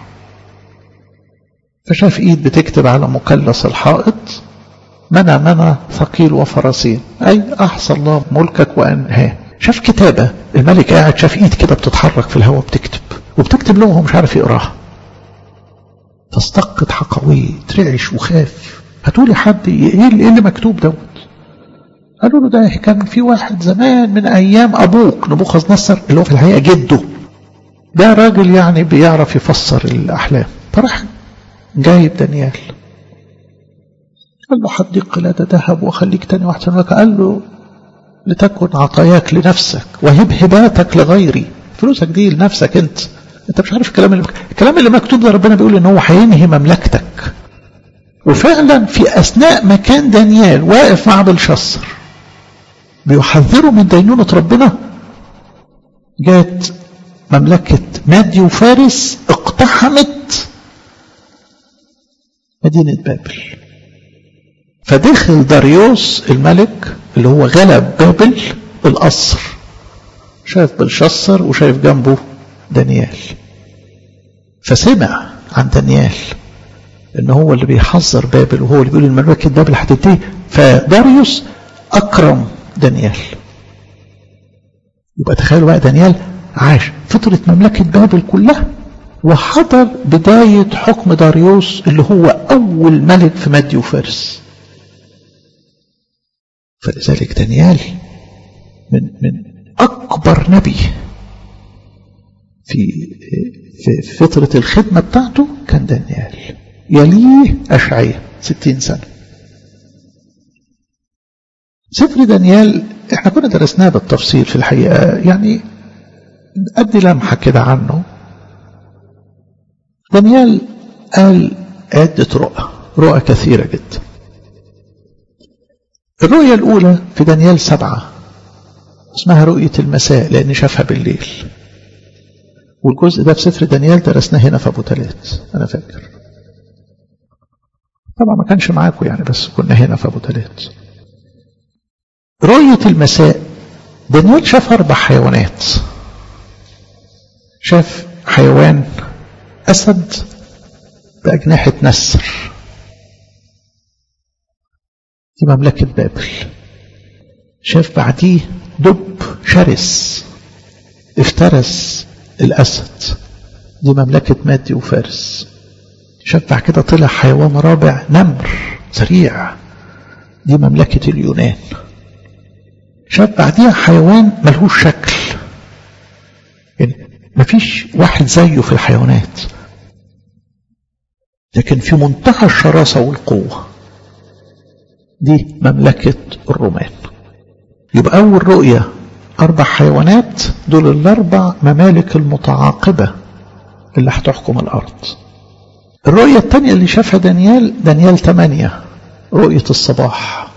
فشاف ايد بتكتب على مثلث الحائط منى منى ثقيل وفرسين أي أحصى الله ملكك وأنهاه شاف كتابة الملك قاعد شاف ايد كده بتتحرك في الهواء بتكتب وبتكتب له وهو مش عارف يقراها فاستقت حقويه ترعش وخاف هاتولي حد ايه اللي مكتوب دوت قالوا له ده كان في واحد زمان من ايام ابوك نبوخذ نصر اللي هو في الحقيقه جده ده راجل يعني بيعرف يفسر الاحلام فراح جايب دانيال قال له حديق قلادة ذهب وخليك تاني واحد سنوك قال له لتكن عطاياك لنفسك وهب هباتك لغيري فلوسك دي لنفسك انت انت مش عارف الكلام اللي الكلام اللي مكتوب ده ربنا بيقول ان هو هينهي مملكتك وفعلا في اثناء ما كان دانيال واقف مع بلشصر بيحذروا من دينونة ربنا جات مملكة مادي وفارس اقتحمت مدينة بابل فدخل داريوس الملك اللي هو غلب بابل القصر شايف بلشصر وشايف جنبه دانيال فسمع عن دانيال ان هو اللي بيحذر بابل وهو اللي بيقول المملكة بابل هتنتهي فداريوس اكرم دانيال يبقى تخيلوا بقى دانيال عاش فترة مملكة بابل كلها وحضر بداية حكم داريوس اللي هو أول ملك في مادي وفارس فلذلك دانيال من من أكبر نبي في في فترة الخدمة بتاعته كان دانيال يليه أشعية ستين سنة سفر دانيال احنا كنا درسناه بالتفصيل في الحقيقة يعني أدي لمحة كده عنه دانيال قال عدة رؤى رؤى كثيرة جدا الرؤية الأولى في دانيال سبعة اسمها رؤية المساء لأن شافها بالليل والجزء ده في سفر دانيال درسناه هنا في أبو تلات أنا فاكر طبعا ما كانش معاكم يعني بس كنا هنا في أبو تلات رؤية المساء دانيال شاف أربع حيوانات شاف حيوان أسد بأجنحة نسر دي مملكة بابل شاف بعديه دب شرس افترس الأسد دي مملكة مادي وفارس شاف بعد كده طلع حيوان رابع نمر سريع دي مملكة اليونان شاف بعديها حيوان ملهوش شكل يعني مفيش واحد زيه في الحيوانات لكن في منتهى الشراسة والقوة دي مملكة الرومان يبقى أول رؤية أربع حيوانات دول الأربع ممالك المتعاقبة اللي هتحكم الأرض الرؤية الثانية اللي شافها دانيال دانيال 8 رؤية الصباح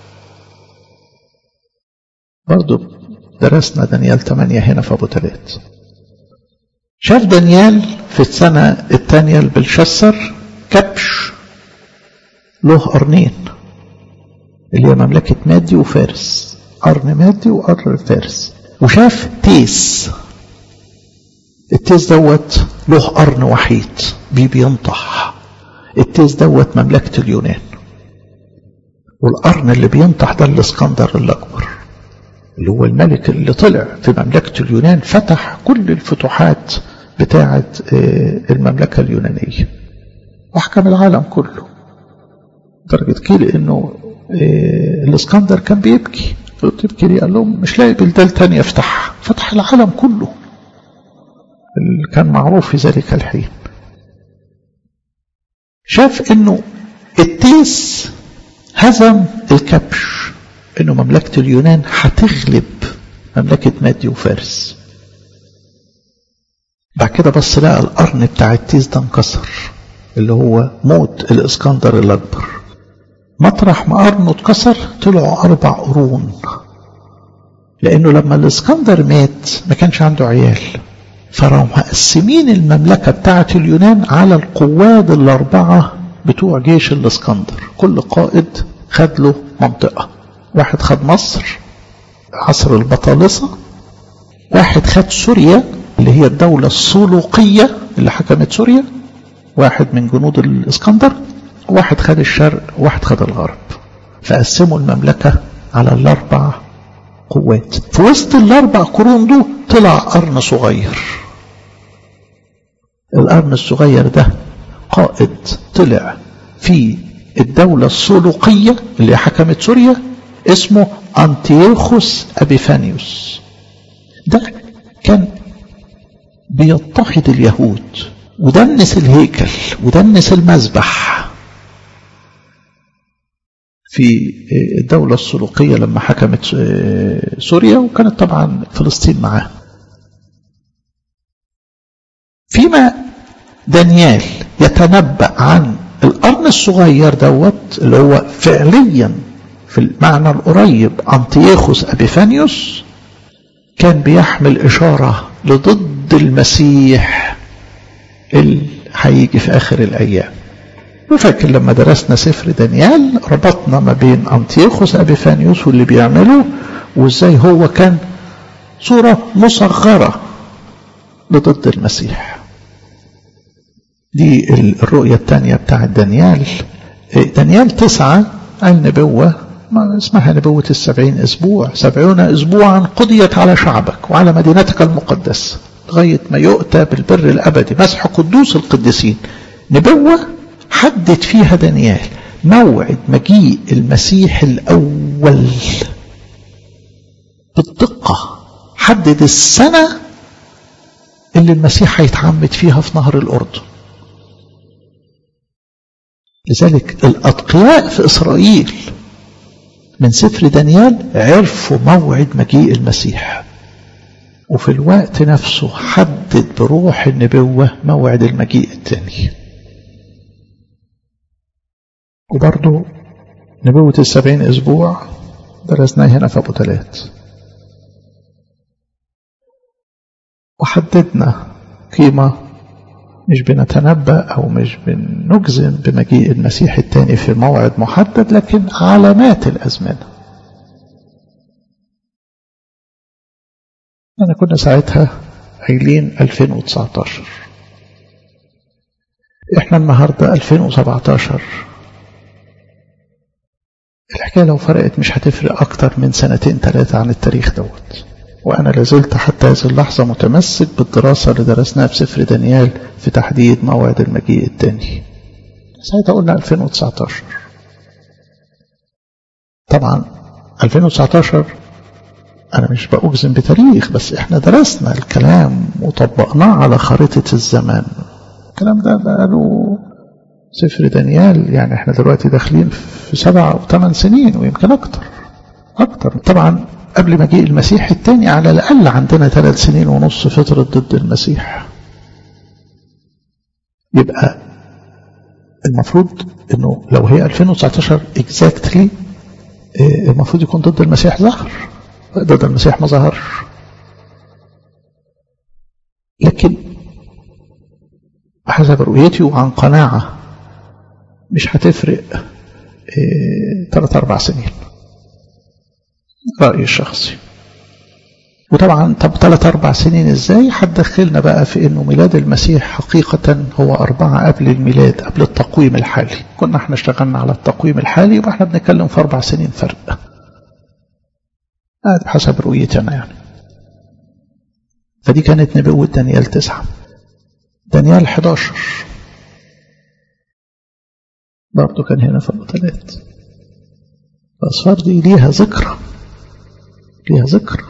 برضو درسنا دانيال 8 هنا في أبو تلات شاف دانيال في السنة الثانية البلشسر كبش له قرنين اللي هي مملكة مادي وفارس قرن مادي وقرن فارس وشاف تيس التيس دوت له قرن وحيد بيه بينطح التيس دوت مملكة اليونان والقرن اللي بينطح ده الاسكندر الأكبر اللي هو الملك اللي طلع في مملكة اليونان فتح كل الفتوحات بتاعة المملكة اليونانية وحكم العالم كله درجة كيل انه الاسكندر كان بيبكي قلت تبكي ليه قال لهم مش لاقي بلدان تانية يفتحها فتح العالم كله اللي كان معروف في ذلك الحين شاف انه التيس هزم الكبش انه مملكة اليونان هتغلب مملكة مادي وفارس بعد كده بص لقى القرن بتاع التيس ده انكسر اللي هو موت الاسكندر الاكبر مطرح ما قرنه اتكسر طلعوا اربع قرون لانه لما الاسكندر مات ما كانش عنده عيال فراحوا مقسمين المملكة بتاعة اليونان على القواد الأربعة بتوع جيش الاسكندر كل قائد خد له منطقة واحد خد مصر عصر البطالسة واحد خد سوريا اللي هي الدولة السلوقية اللي حكمت سوريا واحد من جنود الاسكندر واحد خد الشرق واحد خد الغرب فقسموا المملكة على الأربع قوات في وسط الأربع قرون دول طلع قرن صغير القرن الصغير ده قائد طلع في الدولة السلوقية اللي حكمت سوريا اسمه أنتيوخوس أبيفانيوس ده كان بيضطهد اليهود ودنس الهيكل ودنس المذبح في الدولة السلوقية لما حكمت سوريا وكانت طبعا فلسطين معاه فيما دانيال يتنبأ عن القرن الصغير دوت اللي هو فعليا في المعنى القريب أنتيوخوس أبيفانيوس كان بيحمل إشارة لضد المسيح اللي هيجي في آخر الأيام وفاكر لما درسنا سفر دانيال ربطنا ما بين أنتيوخوس أبيفانيوس واللي بيعمله وإزاي هو كان صورة مصغرة لضد المسيح دي الرؤية الثانية بتاعت دانيال دانيال تسعة النبوة ما اسمها نبوة السبعين أسبوع سبعون أسبوعا قضيت على شعبك وعلى مدينتك المقدسة لغاية ما يؤتى بالبر الأبدي مسح قدوس القديسين نبوة حدد فيها دانيال موعد مجيء المسيح الأول بالدقة حدد السنة اللي المسيح هيتعمد فيها في نهر الأردن لذلك الأتقياء في إسرائيل من سفر دانيال عرفوا موعد مجيء المسيح وفي الوقت نفسه حدد بروح النبوة موعد المجيء الثاني وبرضه نبوة السبعين أسبوع درسناها هنا في أبو تلات وحددنا قيمة مش بنتنبأ أو مش بنجزم بمجيء المسيح الثاني في موعد محدد لكن علامات الأزمنة أنا كنا ساعتها قايلين 2019 إحنا النهاردة 2017 الحكاية لو فرقت مش هتفرق أكتر من سنتين ثلاثة عن التاريخ دوت وأنا لازلت حتى هذه اللحظة متمسك بالدراسة اللي درسناها في سفر دانيال في تحديد موعد المجيء الثاني ساعتها قلنا 2019 طبعا 2019 أنا مش بأجزم بتاريخ بس إحنا درسنا الكلام وطبقناه على خريطة الزمان الكلام ده بقاله سفر دانيال يعني إحنا دلوقتي داخلين في سبع أو ثمان سنين ويمكن أكتر أكتر طبعا قبل مجيء المسيح الثاني على الأقل عندنا ثلاث سنين ونص فترة ضد المسيح يبقى المفروض انه لو هي 2019 اكزاكتلي المفروض يكون ضد المسيح ظهر ضد المسيح ما ظهرش لكن حسب رؤيتي وعن قناعة مش هتفرق ثلاث أربع سنين رأيي الشخصي وطبعا طب ثلاث أربع سنين إزاي هتدخلنا بقى في إنه ميلاد المسيح حقيقة هو أربعة قبل الميلاد قبل التقويم الحالي كنا احنا اشتغلنا على التقويم الحالي يبقى احنا بنتكلم في أربع سنين فرق هذا حسب رؤيتي أنا يعني فدي كانت نبوة دانيال تسعة دانيال 11 برضه كان هنا في القتالات الأصفار دي ليها ذكرى ليها ذكرى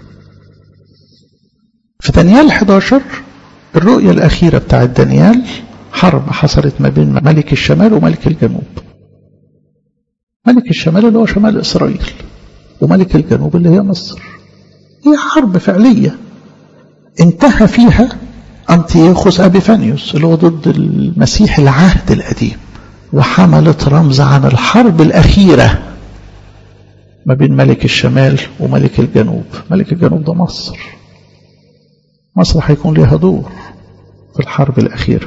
في دانيال 11 الرؤية الأخيرة بتاعت دانيال حرب حصلت ما بين ملك الشمال وملك الجنوب ملك الشمال اللي هو شمال إسرائيل وملك الجنوب اللي هي مصر هي حرب فعلية انتهى فيها أنتيوخوس أبيفانيوس اللي هو ضد المسيح العهد القديم وحملت رمز عن الحرب الأخيرة ما بين ملك الشمال وملك الجنوب ملك الجنوب ده مصر مصر هيكون لها دور في الحرب الأخيرة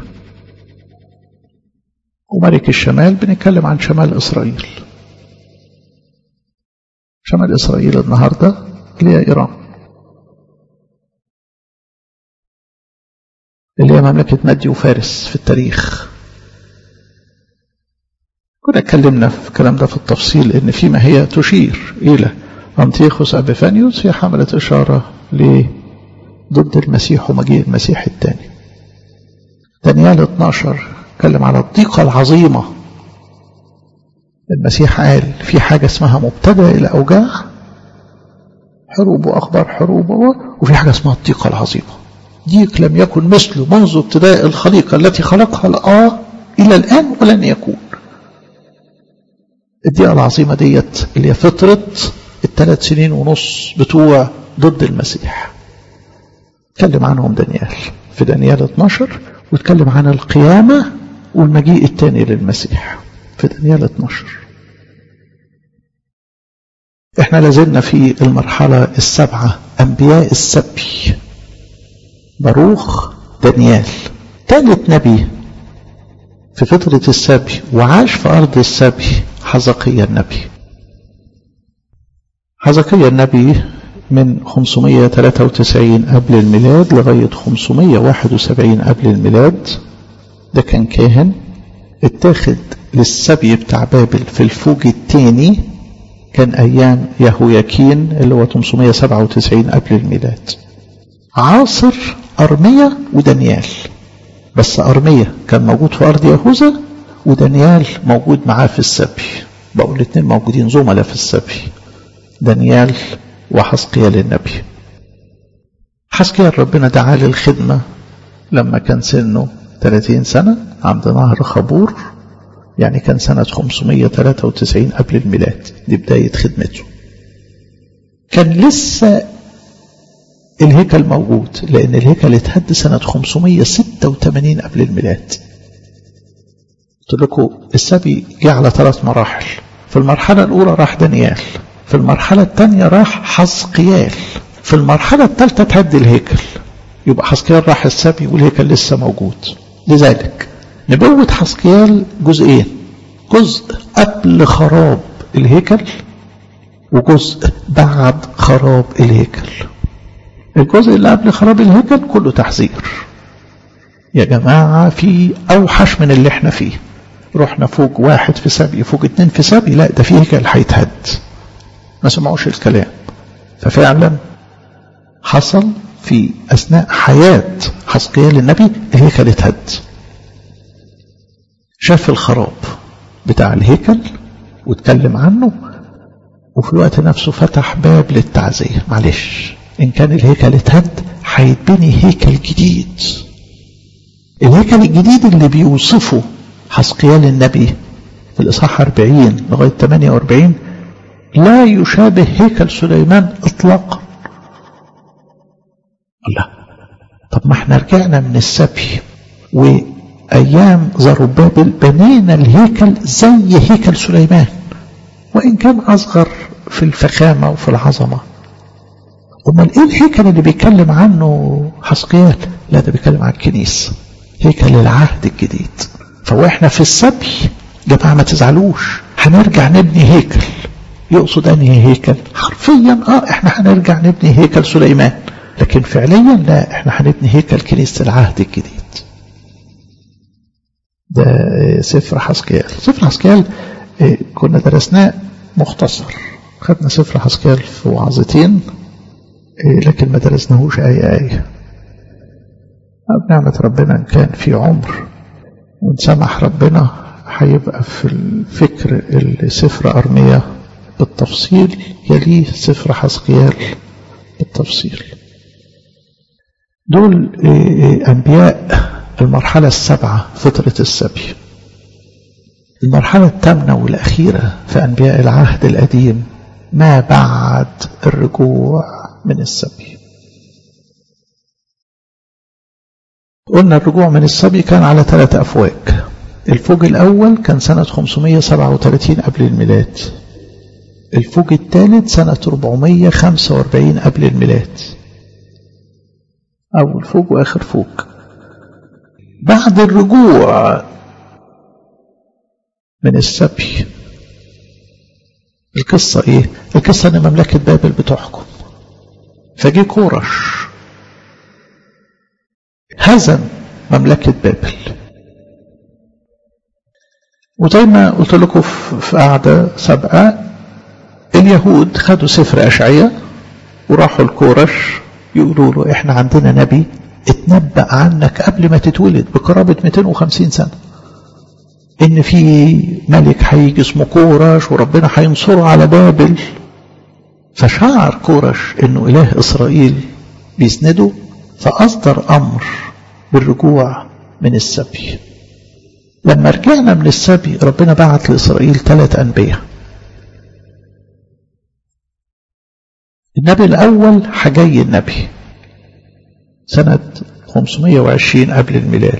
وملك الشمال بنتكلم عن شمال إسرائيل شمال إسرائيل النهاردة اللي هي إيران اللي هي مملكة مادي وفارس في التاريخ كنا اتكلمنا في الكلام ده في التفصيل ان فيما هي تشير الى انتيخوس ابيفانيوس هي حملت اشاره ل ضد المسيح ومجيء المسيح الثاني دانيال 12 اتكلم على الضيقه العظيمه المسيح قال في حاجه اسمها مبتدا الاوجاع حروب واخبار حروب وفي حاجه اسمها الضيقه العظيمه ضيق لم يكن مثله منذ ابتداء الخليقه التي خلقها الله الى الان ولن يكون الدقيقة العظيمة ديت اللي هي فترة الثلاث سنين ونص بتوع ضد المسيح اتكلم عنهم دانيال في دانيال 12 واتكلم عن القيامة والمجيء الثاني للمسيح في دانيال 12 احنا لازلنا في المرحلة السبعة أنبياء السبي باروخ دانيال ثالث نبي في فترة السبي وعاش في أرض السبي حزقيا النبي حزقيا النبي من 593 قبل الميلاد لغاية 571 قبل الميلاد ده كان كاهن اتاخد للسبي بتاع بابل في الفوج الثاني كان أيام يهوياكين اللي هو 597 قبل الميلاد عاصر أرميا ودانيال بس أرميا كان موجود في أرض يهوذا ودانيال موجود معاه في السبي بقوا الاثنين موجودين زملاء في السبي دانيال وحسقيال النبي حسقيال ربنا دعاه للخدمة لما كان سنه 30 سنة عند نهر خبور يعني كان سنة 593 قبل الميلاد دي بداية خدمته كان لسه الهيكل موجود لأن الهيكل اتهد سنة 586 قبل الميلاد قلت لكم السبي جه على ثلاث مراحل في المرحلة الأولى راح دانيال في المرحلة الثانية راح حسقيال في المرحلة الثالثة اتهد الهيكل يبقى حسقيال راح السبي والهيكل لسه موجود لذلك نبوة حسقيال جزئين جزء قبل خراب الهيكل وجزء بعد خراب الهيكل الجزء اللي قبل خراب الهيكل كله تحذير يا جماعة في أوحش من اللي احنا فيه رحنا فوق واحد في سبي فوق اتنين في سبي لا ده في هيكل هيتهد ما سمعوش الكلام ففعلا حصل في أثناء حياة حسقيال النبي الهيكل اتهد شاف الخراب بتاع الهيكل واتكلم عنه وفي الوقت نفسه فتح باب للتعزية معلش إن كان الهيكل اتهد هيتبني هيكل جديد الهيكل الجديد اللي بيوصفه حسقيال النبي في الإصحاح 40 لغاية 48 لا يشابه هيكل سليمان إطلاقا لا طب ما احنا رجعنا من السبي وأيام زربابل بنينا الهيكل زي هيكل سليمان وإن كان أصغر في الفخامة وفي العظمة أمال إيه الهيكل اللي بيتكلم عنه حسقيال لا ده بيتكلم عن الكنيسة هيكل العهد الجديد فهو احنا في السبي جماعة ما تزعلوش هنرجع نبني هيكل يقصد انهي هيكل حرفيا اه احنا هنرجع نبني هيكل سليمان لكن فعليا لا احنا هنبني هيكل كنيسة العهد الجديد ده سفر حسكيال سفر حسكيال كنا درسناه مختصر خدنا سفر حسكيال في وعظتين لكن ما درسناهوش آية آية بنعمة ربنا إن كان في عمر وإن سمح ربنا هيبقى في الفكر السفر أرمية بالتفصيل يليه سفر حسقيال بالتفصيل دول أنبياء المرحلة السبعة فترة السبي المرحلة الثامنة والأخيرة في أنبياء العهد القديم ما بعد الرجوع من السبي قلنا الرجوع من السبي كان على ثلاثة أفواج الفوج الأول كان سنة 537 قبل الميلاد الفوج الثالث سنة 445 قبل الميلاد أول فوج وآخر فوج بعد الرجوع من السبي القصة إيه؟ القصة إن مملكة بابل بتحكم فجي كورش هزم مملكة بابل وزي ما قلت لكم في قعدة سابقة اليهود خدوا سفر أشعية وراحوا الكورش يقولوا له احنا عندنا نبي اتنبأ عنك قبل ما تتولد بقرابة 250 سنة ان في ملك هيجي اسمه كورش وربنا هينصره على بابل فشعر كورش انه اله اسرائيل بيسنده فاصدر امر بالرجوع من السبي لما رجعنا من السبي ربنا بعت لاسرائيل ثلاث انبياء النبي الاول حجي النبي سنة 520 قبل الميلاد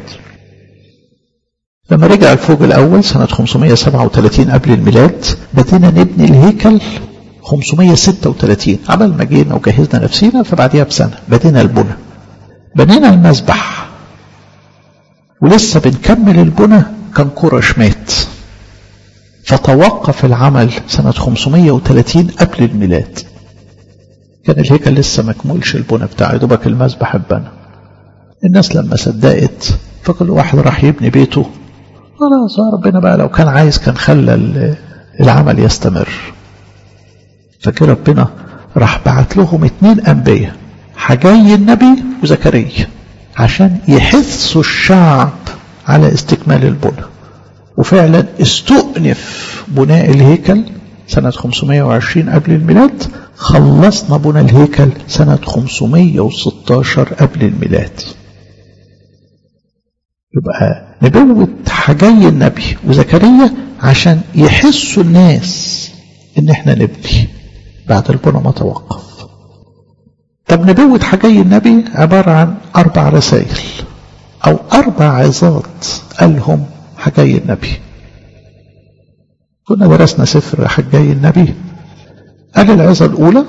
لما رجع الفوج الأول سنة 537 قبل الميلاد بدينا نبني الهيكل 536 عمل ما جينا وجهزنا نفسينا فبعديها بسنة بدينا البنى بنينا المسبح ولسه بنكمل البنى كان كورش مات فتوقف العمل سنة 530 قبل الميلاد كان الهيكل لسه ما كملش البنى بتاعه دوبك المسبح اتبنى الناس لما صدقت فكل واحد راح يبني بيته خلاص ربنا بقى لو كان عايز كان خلى العمل يستمر فكده ربنا راح بعت لهم اتنين انبياء حجي النبي وزكريا عشان يحثوا الشعب على استكمال البنى وفعلا استؤنف بناء الهيكل سنة 520 قبل الميلاد خلصنا بنى الهيكل سنة 516 قبل الميلاد يبقى نبوة حجي النبي وزكريا عشان يحسوا الناس ان احنا نبني بعد البنى ما توقف طب نبوة حجي النبي عبارة عن أربع رسائل أو أربع عظات قالهم حجي النبي كنا درسنا سفر حجي النبي قال العظة الأولى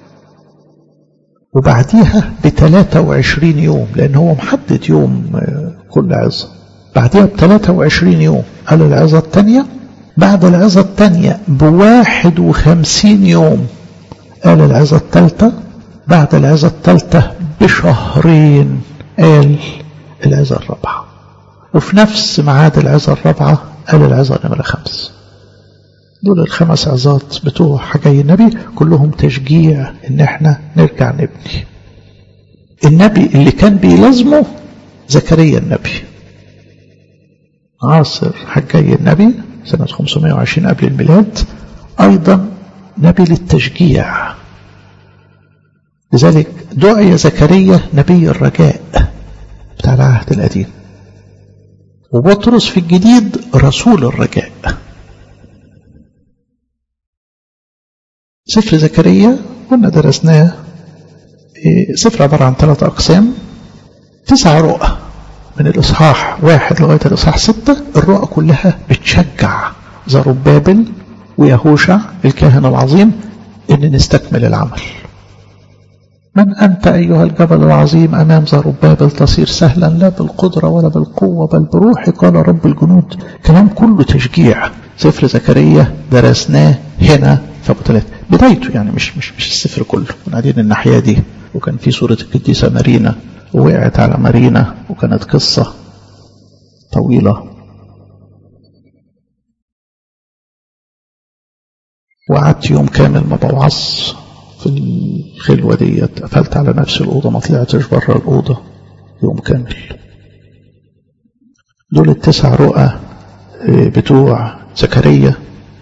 وبعديها ب 23 يوم لأن هو محدد يوم كل عظة بعديها ب 23 يوم قال العظة الثانية بعد العظة الثانية ب 51 يوم قال العظة الثالثة بعد العظة الثالثة بشهرين قال العظة الرابعة وفي نفس ميعاد العظة الرابعة قال العظة نمرة خمس دول الخمس عظات بتوع حجي النبي كلهم تشجيع ان احنا نرجع نبني النبي اللي كان بيلازمه زكريا النبي عاصر حجي النبي سنة 520 قبل الميلاد أيضا نبي للتشجيع لذلك دعي زكريا نبي الرجاء بتاع العهد القديم وبطرس في الجديد رسول الرجاء سفر زكريا كنا درسناه سفر عبارة عن ثلاثة أقسام تسع رؤى من الإصحاح واحد لغاية الإصحاح ستة الرؤى كلها بتشجع زربابل ويهوشع الكاهن العظيم إن نستكمل العمل من أنت أيها الجبل العظيم أمام زربابل تصير سهلا لا بالقدرة ولا بالقوة بل بروحي قال رب الجنود كلام كله تشجيع سفر زكريا درسناه هنا في أبو ثلاثة بدايته يعني مش مش مش السفر كله كنا قاعدين الناحية دي وكان في سورة القديسة مارينا ووقعت على مارينا وكانت قصة طويلة وقعدت يوم كامل ما بوعظ في الخلوة ديت قفلت على نفس الأوضة ما طلعتش بره الأوضة يوم كامل دول التسع رؤى بتوع زكريا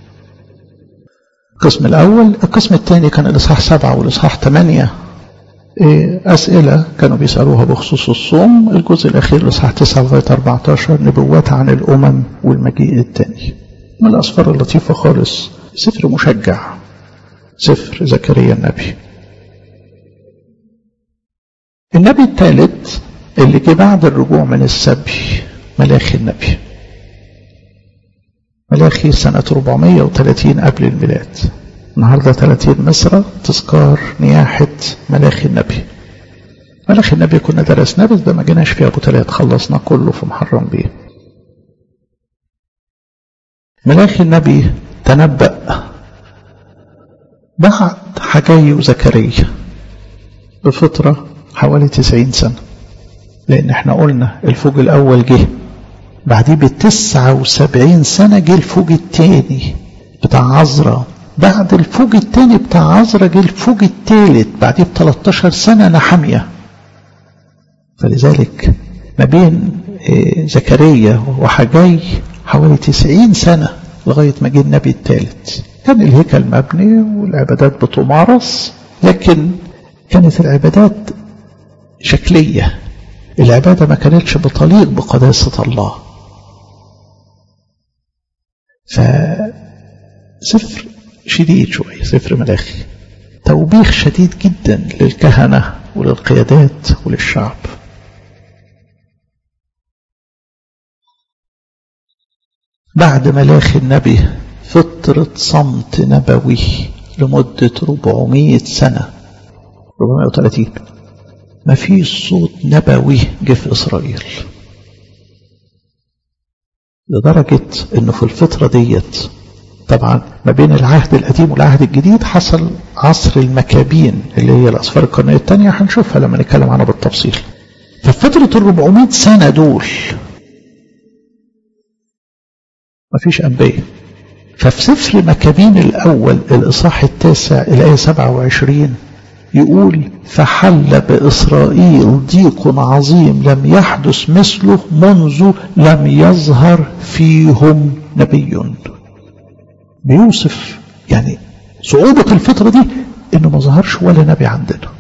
القسم الأول القسم الثاني كان الإصحاح سبعة والإصحاح ثمانية أسئلة كانوا بيسألوها بخصوص الصوم الجزء الأخير الإصحاح 9 لغاية 14 نبوات عن الأمم والمجيء الثاني من الأسفار اللطيفة خالص سفر مشجع سفر زكريا النبي النبي الثالث اللي جه بعد الرجوع من السبي ملاخي النبي ملاخي سنة 430 قبل الميلاد النهاردة 30 مصر تذكار نياحة ملاخي النبي ملاخي النبي كنا درسناه بس ده ما جيناش فيه أبو تلات خلصنا كله في محرم بيه ملاخي النبي تنبأ بعد حجي وزكريا بفترة حوالي 90 سنة لأن احنا قلنا الفوج الأول جه بعديه بتسعة وسبعين سنة جه الفوج التاني بتاع عزرا بعد الفوج التاني بتاع عزرا جه الفوج التالت بعديه ب 13 سنة نحمية فلذلك ما بين زكريا وحجي حوالي 90 سنة لغاية ما جه النبي الثالث كان الهيكل مبني والعبادات بتمارس لكن كانت العبادات شكلية العبادة ما كانتش بتليق بقداسة الله فسفر شديد شوية سفر ملاخي توبيخ شديد جدا للكهنة وللقيادات وللشعب بعد ملاخي النبي فترة صمت نبوي لمدة 400 سنة 430 ما فيش صوت نبوي جه في إسرائيل لدرجة انه في الفترة ديت طبعا ما بين العهد القديم والعهد الجديد حصل عصر المكابين اللي هي الأسفار القرنية الثانية هنشوفها لما نتكلم عنها بالتفصيل ففي فترة ال 400 سنة دول ما فيش أنبياء ففي سفر مكابين الأول الإصحاح التاسع الآية 27 يقول فحل بإسرائيل ضيق عظيم لم يحدث مثله منذ لم يظهر فيهم نبي بيوصف يعني صعوبة الفترة دي انه ما ظهرش ولا نبي عندنا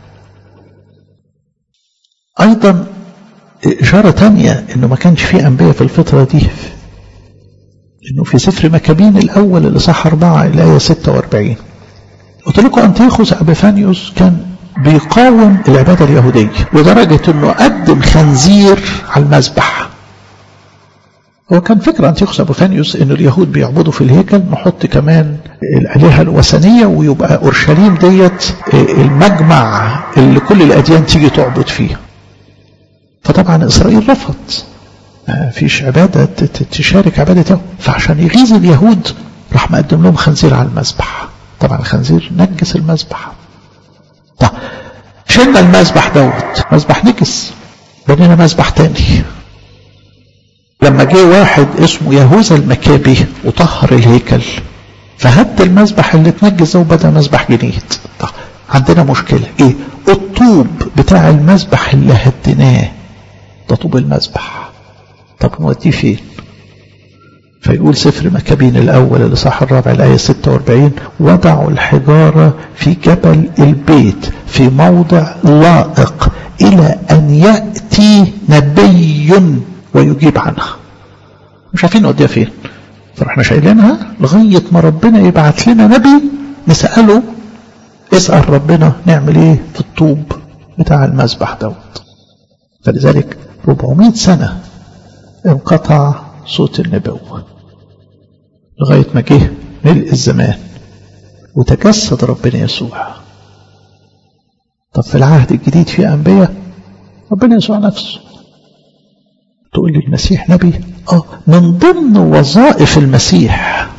ايضا اشارة تانية انه ما كانش فيه انبياء في الفترة دي انه في سفر مكابين الاول الاصحاح اربعة الاية 46 قلت لكم أنتيخوس أبيفانيوس كان بيقاوم العبادة اليهودية لدرجة أنه قدم خنزير على المذبح هو كان فكرة أنتيخوس أبيفانيوس أن اليهود بيعبدوا في الهيكل نحط كمان الآلهة الوثنية ويبقى أورشليم ديت المجمع اللي كل الأديان تيجي تعبد فيه فطبعا إسرائيل رفض ما فيش عبادة تشارك عبادة فعشان يغيظ اليهود راح مقدم لهم خنزير على المذبح طبعا الخنزير نجس المذبح طب شلنا المذبح دوت مذبح نجس بنينا مذبح تاني لما جه واحد اسمه يهوذا المكابي وطهر الهيكل فهد المذبح اللي اتنجس ده وبدا مذبح جديد طب عندنا مشكلة ايه الطوب بتاع المذبح اللي هديناه ده طوب المذبح طب نوديه فين فيقول سفر مكابين الأول الإصحاح الرابع الآية 46 وضعوا الحجارة في جبل البيت في موضع لائق إلى أن يأتي نبي ويجيب عنها مش عارفين نوديها فين فرحنا شايلينها لغاية ما ربنا يبعت لنا نبي نسأله اسأل ربنا نعمل ايه في الطوب بتاع المذبح دوت فلذلك 400 سنة انقطع صوت النبوة لغاية ما جه ملء الزمان وتجسد ربنا يسوع طب في العهد الجديد في أنبياء ربنا يسوع نفسه تقول لي المسيح نبي اه من ضمن وظائف المسيح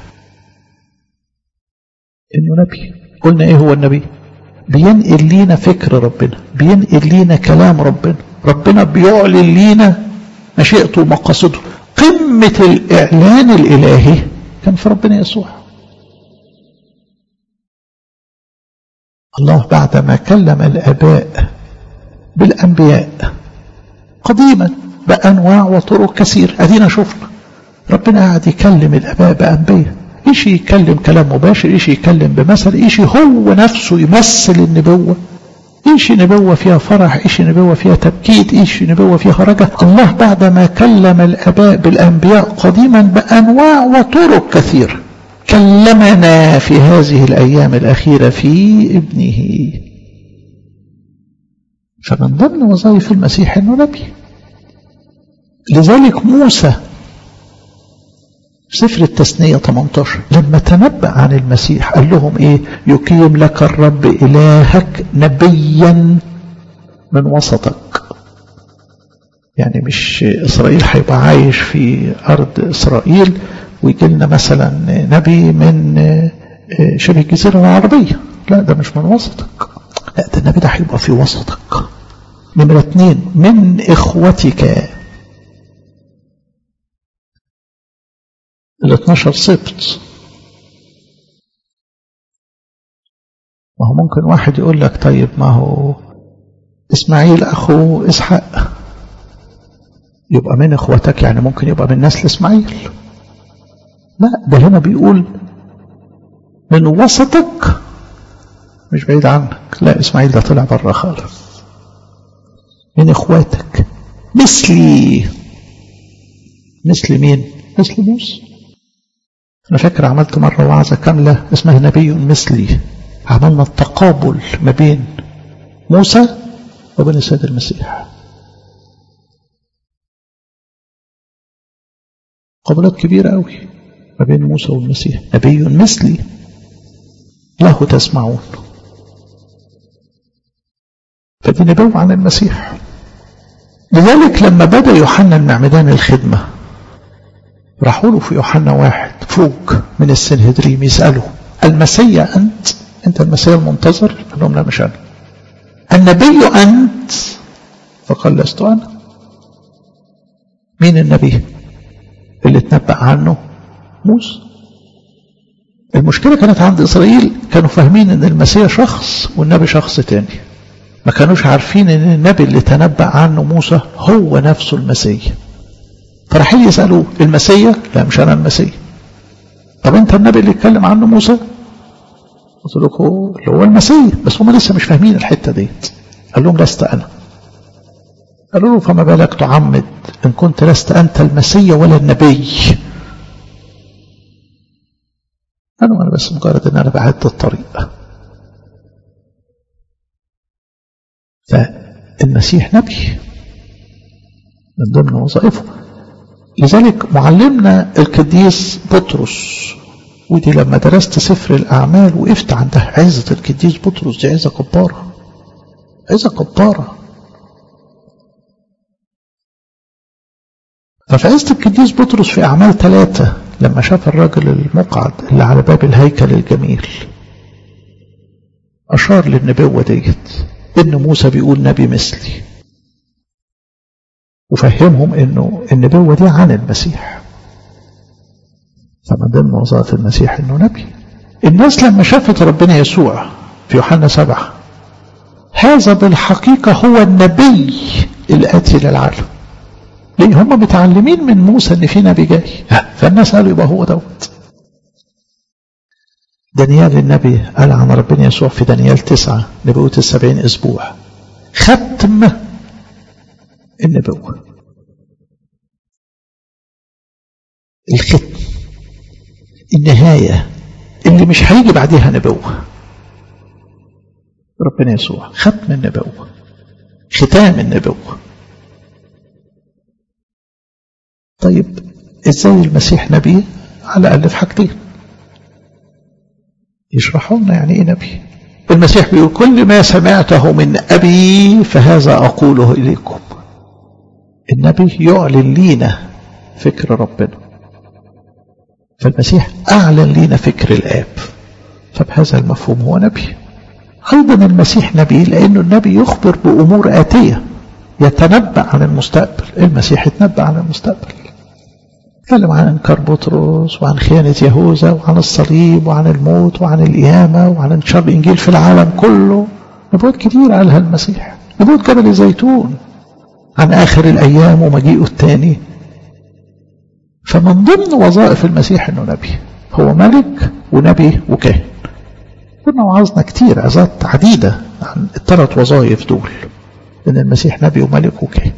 انه نبي قلنا ايه هو النبي بينقل لينا فكر ربنا بينقل لينا كلام ربنا ربنا بيعلن لينا مشيئته ومقاصده قمة الإعلان الإلهي كان في ربنا يسوع الله بعدما كلم الآباء بالأنبياء قديما بأنواع وطرق كثير أدينا شفنا ربنا قاعد يكلم الآباء بأنبياء إيش يكلم كلام مباشر إيش يكلم بمثل إيش هو نفسه يمثل النبوة إيش نبوة فيها فرح إيش نبوة فيها تبكيت إيش نبوة فيها رجاء الله بعدما كلم الآباء بالأنبياء قديما بأنواع وطرق كثيرة كلمنا في هذه الأيام الأخيرة في ابنه فمن ضمن وظائف المسيح أنه نبي لذلك موسى سفر التثنية 18 لما تنبأ عن المسيح قال لهم ايه يقيم لك الرب إلهك نبيا من وسطك يعني مش إسرائيل هيبقى عايش في أرض إسرائيل ويجي لنا مثلا نبي من شبه الجزيرة العربية لا ده مش من وسطك لا ده النبي ده هيبقى في وسطك نمرة اتنين من إخوتك ال 12 سبت ما هو ممكن واحد يقول لك طيب ما هو إسماعيل أخو إسحاق يبقى من إخوتك يعني ممكن يبقى من نسل إسماعيل لا ده هنا بيقول من وسطك مش بعيد عنك لا إسماعيل ده طلع بره خالص من إخواتك مثلي مثل مين مثل موسى أنا فاكر عملت مرة وعظة كاملة اسمها نبي مثلي عملنا التقابل ما بين موسى وبين السيد المسيح قبلات كبيرة قوي ما بين موسى والمسيح نبي مثلي له تسمعون فدي نبوة عن المسيح لذلك لما بدأ يوحنا المعمدان الخدمة راحوا له في يوحنا واحد فوق من السنهدريم يسأله المسيا أنت أنت المسيا المنتظر قال لهم لا مش أنا النبي أنت فقال لست أنا مين النبي اللي تنبأ عنه موسى المشكلة كانت عند إسرائيل كانوا فاهمين أن المسيح شخص والنبي شخص تاني ما كانوش عارفين أن النبي اللي تنبأ عنه موسى هو نفسه المسيح فراحين يسألوه المسيح لا مش أنا المسيح طب أنت النبي اللي اتكلم عنه موسى قلت لكم اللي هو المسيح بس هم لسه مش فاهمين الحتة ديت قال لهم لست أنا قالوا له فما بالك تعمد إن كنت لست أنت المسيح ولا النبي أنا أنا بس مجرد أن أنا بعد الطريق فالمسيح نبي من ضمن وظائفه لذلك معلمنا القديس بطرس ودي لما درست سفر الأعمال وقفت عندها عزة القديس بطرس دي عزة كبارة عزة كبارة ففي عزة القديس بطرس في أعمال ثلاثة لما شاف الراجل المقعد اللي على باب الهيكل الجميل أشار للنبوة ديت إن موسى بيقول نبي مثلي وفهمهم إنه النبوة دي عن المسيح فمن ضمن وظائف المسيح إنه نبي الناس لما شافت ربنا يسوع في يوحنا سبعة هذا بالحقيقة هو النبي الآتي للعالم ليه هم متعلمين من موسى ان في نبي جاي فالناس قالوا يبقى هو دوت دانيال النبي قال عن ربنا يسوع في دانيال تسعة نبوة السبعين أسبوع ختم النبوة الختم النهاية اللي مش هيجي بعدها نبوة ربنا يسوع ختم النبوة ختام النبوة طيب ازاي المسيح نبي على الأقل في حاجتين يشرحوا لنا يعني ايه نبي المسيح بيقول كل ما سمعته من أبي فهذا أقوله إليكم النبي يعلن لينا فكر ربنا فالمسيح أعلن لينا فكر الآب فبهذا المفهوم هو نبي أيضا المسيح نبي لأنه النبي يخبر بأمور آتية يتنبأ عن المستقبل المسيح يتنبأ عن المستقبل تكلم عن انكار بطرس وعن خيانة يهوذا وعن الصليب وعن الموت وعن القيامة وعن انتشار الإنجيل في العالم كله نبوات كتير قالها المسيح نبوة جبل الزيتون عن آخر الأيام ومجيئه الثاني فمن ضمن وظائف المسيح أنه نبي هو ملك ونبي وكاهن كنا وعظنا كتير عظات عديدة عن الثلاث وظائف دول ان المسيح نبي وملك وكاهن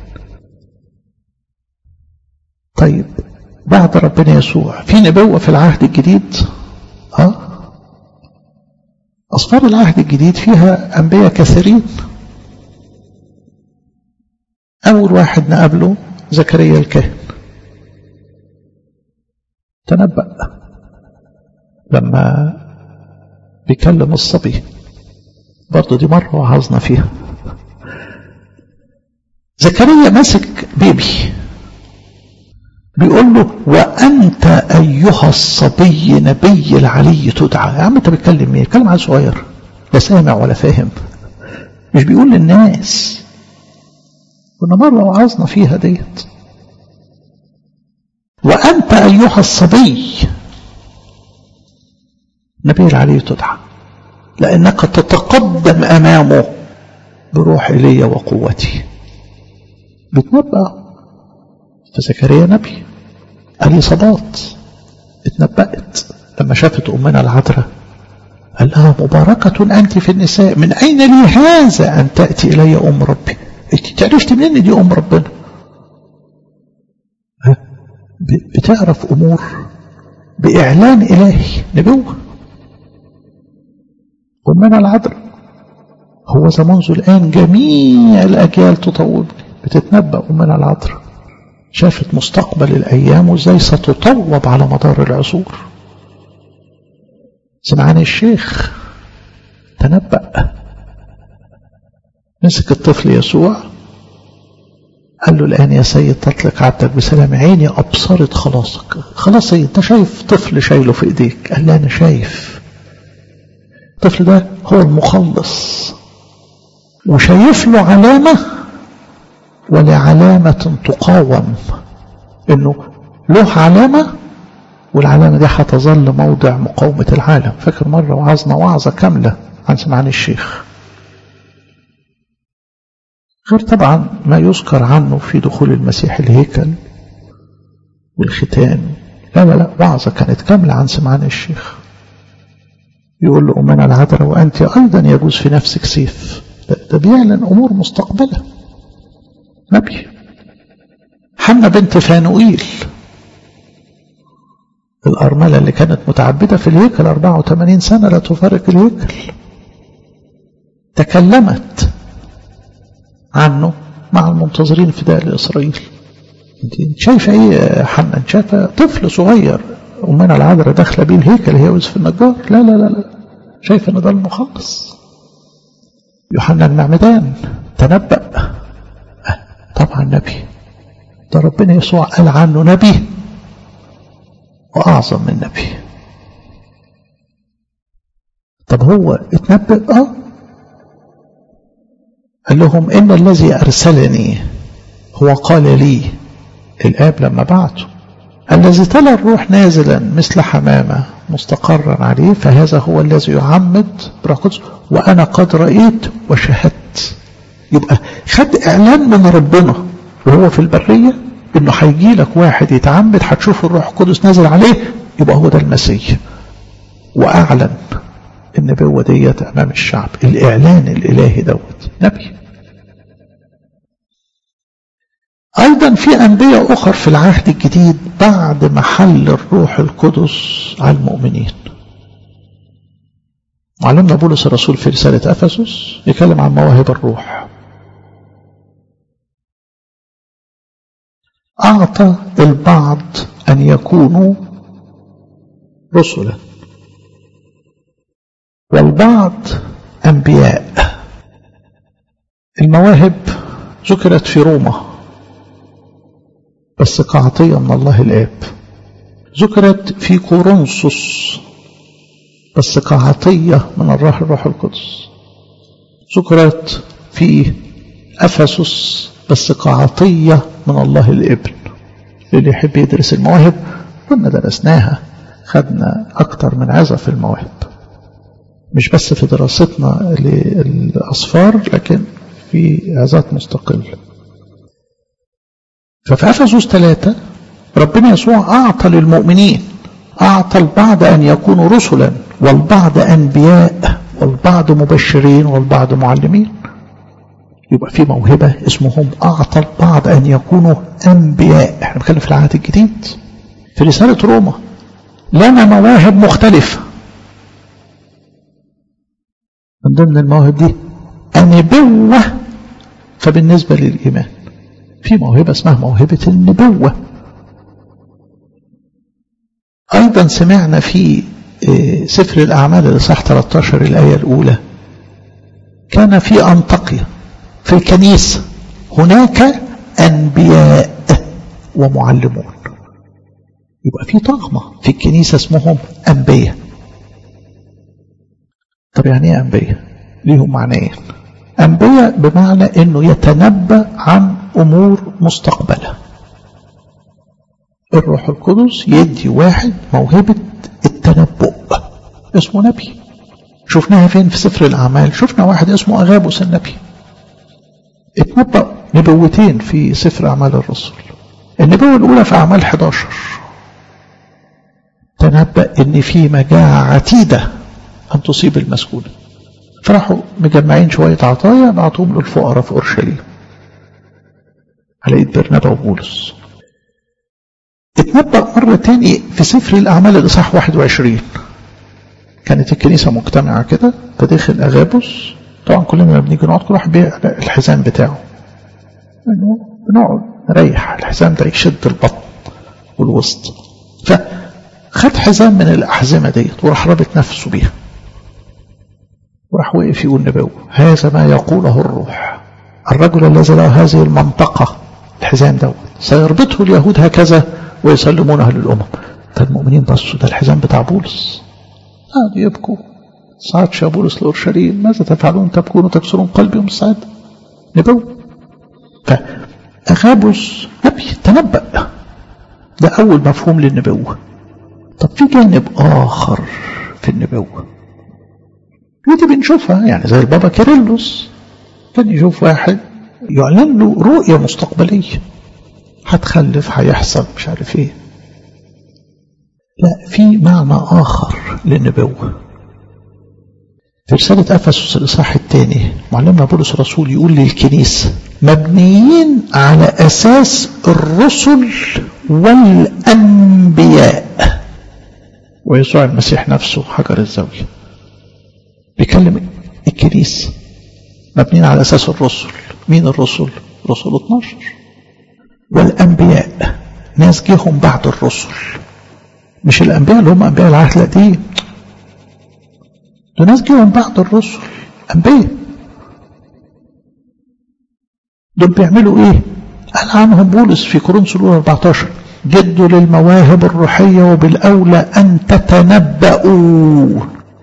طيب بعد ربنا يسوع في نبوة في العهد الجديد اه أصفار العهد الجديد فيها أنبياء كثيرين أول واحد نقابله زكريا الكاهن تنبأ لما بيكلم الصبي برضه دي مرة وعظنا فيها زكريا ماسك بيبي بيقول له وأنت أيها الصبي نبي العلي تدعى يا عم أنت بتكلم مين؟ بتكلم على صغير لا سامع ولا فاهم مش بيقول للناس كنا مرة وعظنا فيها ديت وأنت أيها الصبي نبي العلي تدعى لأنك تتقدم أمامه بروح إلي وقوتي بتنبأ فزكريا نبي اليصابات اتنبأت لما شافت أمنا العذراء قال لها مباركة أنت في النساء من أين لي هذا أن تأتي إلي أم ربي انت عرفت منين دي أم ربنا بتعرف أمور بإعلان إلهي نبوة أمنا العذراء هو منذ الآن جميع الأجيال تطوبني بتتنبأ أمنا العذراء شافت مستقبل الأيام وإزاي ستطوب على مدار العصور سمعان الشيخ تنبأ مسك الطفل يسوع قال له الآن يا سيد تطلق عبدك بسلام عيني أبصرت خلاصك خلاص سيد أنت شايف طفل شايله في إيديك قال له أنا شايف الطفل ده هو المخلص وشايف له علامة ولعلامة تقاوم انه له علامة والعلامة دي هتظل موضع مقاومة العالم فاكر مرة وعظنا وعظة كاملة عن سمعان الشيخ غير طبعا ما يذكر عنه في دخول المسيح الهيكل والختان لا لا لا وعظة كانت كاملة عن سمعان الشيخ يقول له أمنا العذراء وأنت أيضا يجوز في نفسك سيف ده بيعلن أمور مستقبلة نبي حنا بنت فانوئيل الأرملة اللي كانت متعبدة في الهيكل 84 سنة لا تفارق الهيكل تكلمت عنه مع المنتظرين فداء لإسرائيل انت شايفة ايه حنا انت شايفة طفل صغير أمنا العذراء داخلة بيه الهيكل هي يوسف النجار لا لا لا لا شايفة ان ده المخلص يوحنا المعمدان تنبأ طبعا نبي ده ربنا يسوع قال عنه نبي وأعظم من نبي طب هو اتنبأ اه قال لهم إن الذي أرسلني هو قال لي الآب لما بعته الذي تلا الروح نازلا مثل حمامة مستقرا عليه فهذا هو الذي يعمد بروح القدس وأنا قد رأيت وشهدت يبقى خد إعلان من ربنا وهو في البرية انه هيجي لك واحد يتعمد هتشوف الروح القدس نازل عليه يبقى هو ده المسيح واعلن النبوة ديت امام الشعب الاعلان الالهي دوت نبي ايضا في انبياء اخر في العهد الجديد بعد محل الروح القدس على المؤمنين معلمنا بولس الرسول في رسالة أفسس يتكلم عن مواهب الروح أعطى البعض أن يكونوا رسلا والبعض أنبياء المواهب ذكرت في روما بس كعطية من الله الآب ذكرت في كورنثوس بس كعطية من الله الروح القدس ذكرت في أفسس بس كعطية من الله الابن اللي يحب يدرس المواهب كنا درسناها خدنا أكتر من عظة في المواهب مش بس في دراستنا للأصفار لكن في عظات مستقلة ففي أفسس ثلاثة ربنا يسوع أعطى للمؤمنين أعطى البعض أن يكونوا رسلا والبعض أنبياء والبعض مبشرين والبعض معلمين يبقى في موهبة اسمهم أعطى البعض أن يكونوا أنبياء احنا بنتكلم في العهد الجديد في رسالة روما لنا مواهب مختلفة من ضمن المواهب دي النبوة فبالنسبة للإيمان في موهبة اسمها موهبة النبوة أيضا سمعنا في سفر الأعمال الإصحاح 13 الآية الأولى كان في أنطقيا في الكنيسة هناك أنبياء ومعلمون يبقى في طغمة في الكنيسة اسمهم أنبياء طب يعني ايه أنبياء ليهم معنيين أنبياء بمعنى أنه يتنبأ عن أمور مستقبلة الروح القدس يدي واحد موهبة التنبؤ اسمه نبي شفناها فين في سفر الأعمال شفنا واحد اسمه أغابوس النبي اتنبأ نبوتين في سفر أعمال الرسل النبوة الأولى في أعمال 11 تنبأ إن في مجاعة عتيدة أن تصيب المسكونة فراحوا مجمعين شوية عطايا بعطوهم للفقراء في أورشليم على إيد برنابا وبولس اتنبأ مرة تاني في سفر الأعمال الإصحاح 21 كانت الكنيسة مجتمعة كده فدخل أغابوس طبعا كلنا بنيجي نقعد كل واحد بيقلق الحزام بتاعه يعني بنقعد نريح الحزام ده يشد البطن والوسط فخد حزام من الأحزمة ديت وراح رابط نفسه بيها وراح وقف يقول نبوة هذا ما يقوله الروح الرجل الذي له هذه المنطقة الحزام دوت سيربطه اليهود هكذا ويسلمونه للأمم فالمؤمنين بصوا ده الحزام بتاع بولس قعدوا يبكوا صعد يا بولس لأورشليم ماذا تفعلون تبكون وتكسرون قلبي ومستعد نبوة فأغابوس نبي تنبأ ده أول مفهوم للنبوة طب في جانب آخر في النبوة ودي بنشوفها يعني زي البابا كيرلس كان يشوف واحد يعلن له رؤية مستقبلية هتخلف هيحصل مش عارف ايه لا في معنى آخر للنبوة في رسالة أفسس الإصحاح الثاني معلمنا بولس الرسول يقول للكنيسة مبنيين على أساس الرسل والأنبياء ويسوع المسيح نفسه حجر الزاوية بيكلم الكنيسة مبنيين على أساس الرسل مين الرسل؟ رسل 12 والأنبياء ناس جيهم بعد الرسل مش الأنبياء اللي هم أنبياء العهد القديم دول ناس جيهم بعد الرسل أنبياء دول بيعملوا إيه؟ قال عنهم بولس في كورنثوس الأولى 14 جدوا للمواهب الروحية وبالأولى أن تتنبأوا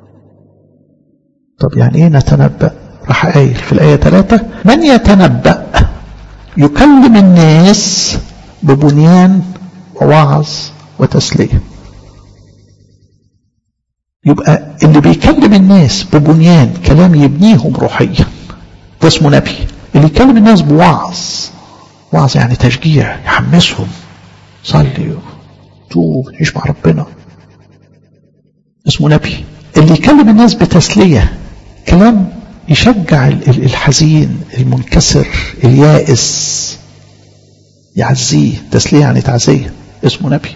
طب يعني إيه نتنبأ؟ راح قايل في الآية 3 من يتنبأ يكلم الناس ببنيان ووعظ وتسلية يبقى اللي بيكلم الناس ببنيان كلام يبنيهم روحيا ده اسمه نبي اللي يكلم الناس بوعظ وعظ يعني تشجيع يحمسهم صلي توب عيش مع ربنا اسمه نبي اللي يكلم الناس بتسلية كلام يشجع الحزين المنكسر اليائس يعزيه تسلية يعني تعزية اسمه نبي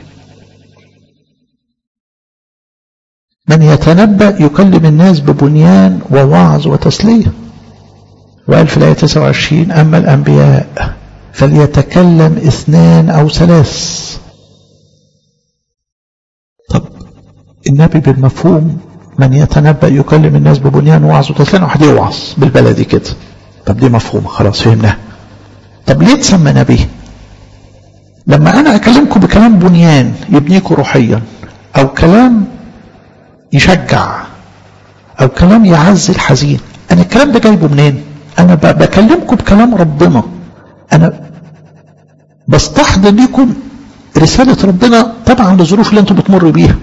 من يتنبأ يكلم الناس ببنيان ووعظ وتسلية وقال في الآية 29 أما الأنبياء فليتكلم اثنان أو ثلاث طب النبي بالمفهوم من يتنبأ يكلم الناس ببنيان وعظ وتسلية واحد يوعظ بالبلدي كده طب دي مفهومة خلاص فهمناها طب ليه تسمى نبي لما أنا أكلمكم بكلام بنيان يبنيكم روحيا أو كلام يشجع أو كلام يعزي الحزين أنا الكلام ده جايبه منين أنا بكلمكم بكلام ربنا أنا بستحضر لكم رسالة ربنا طبعا للظروف اللي انتم بتمر بيها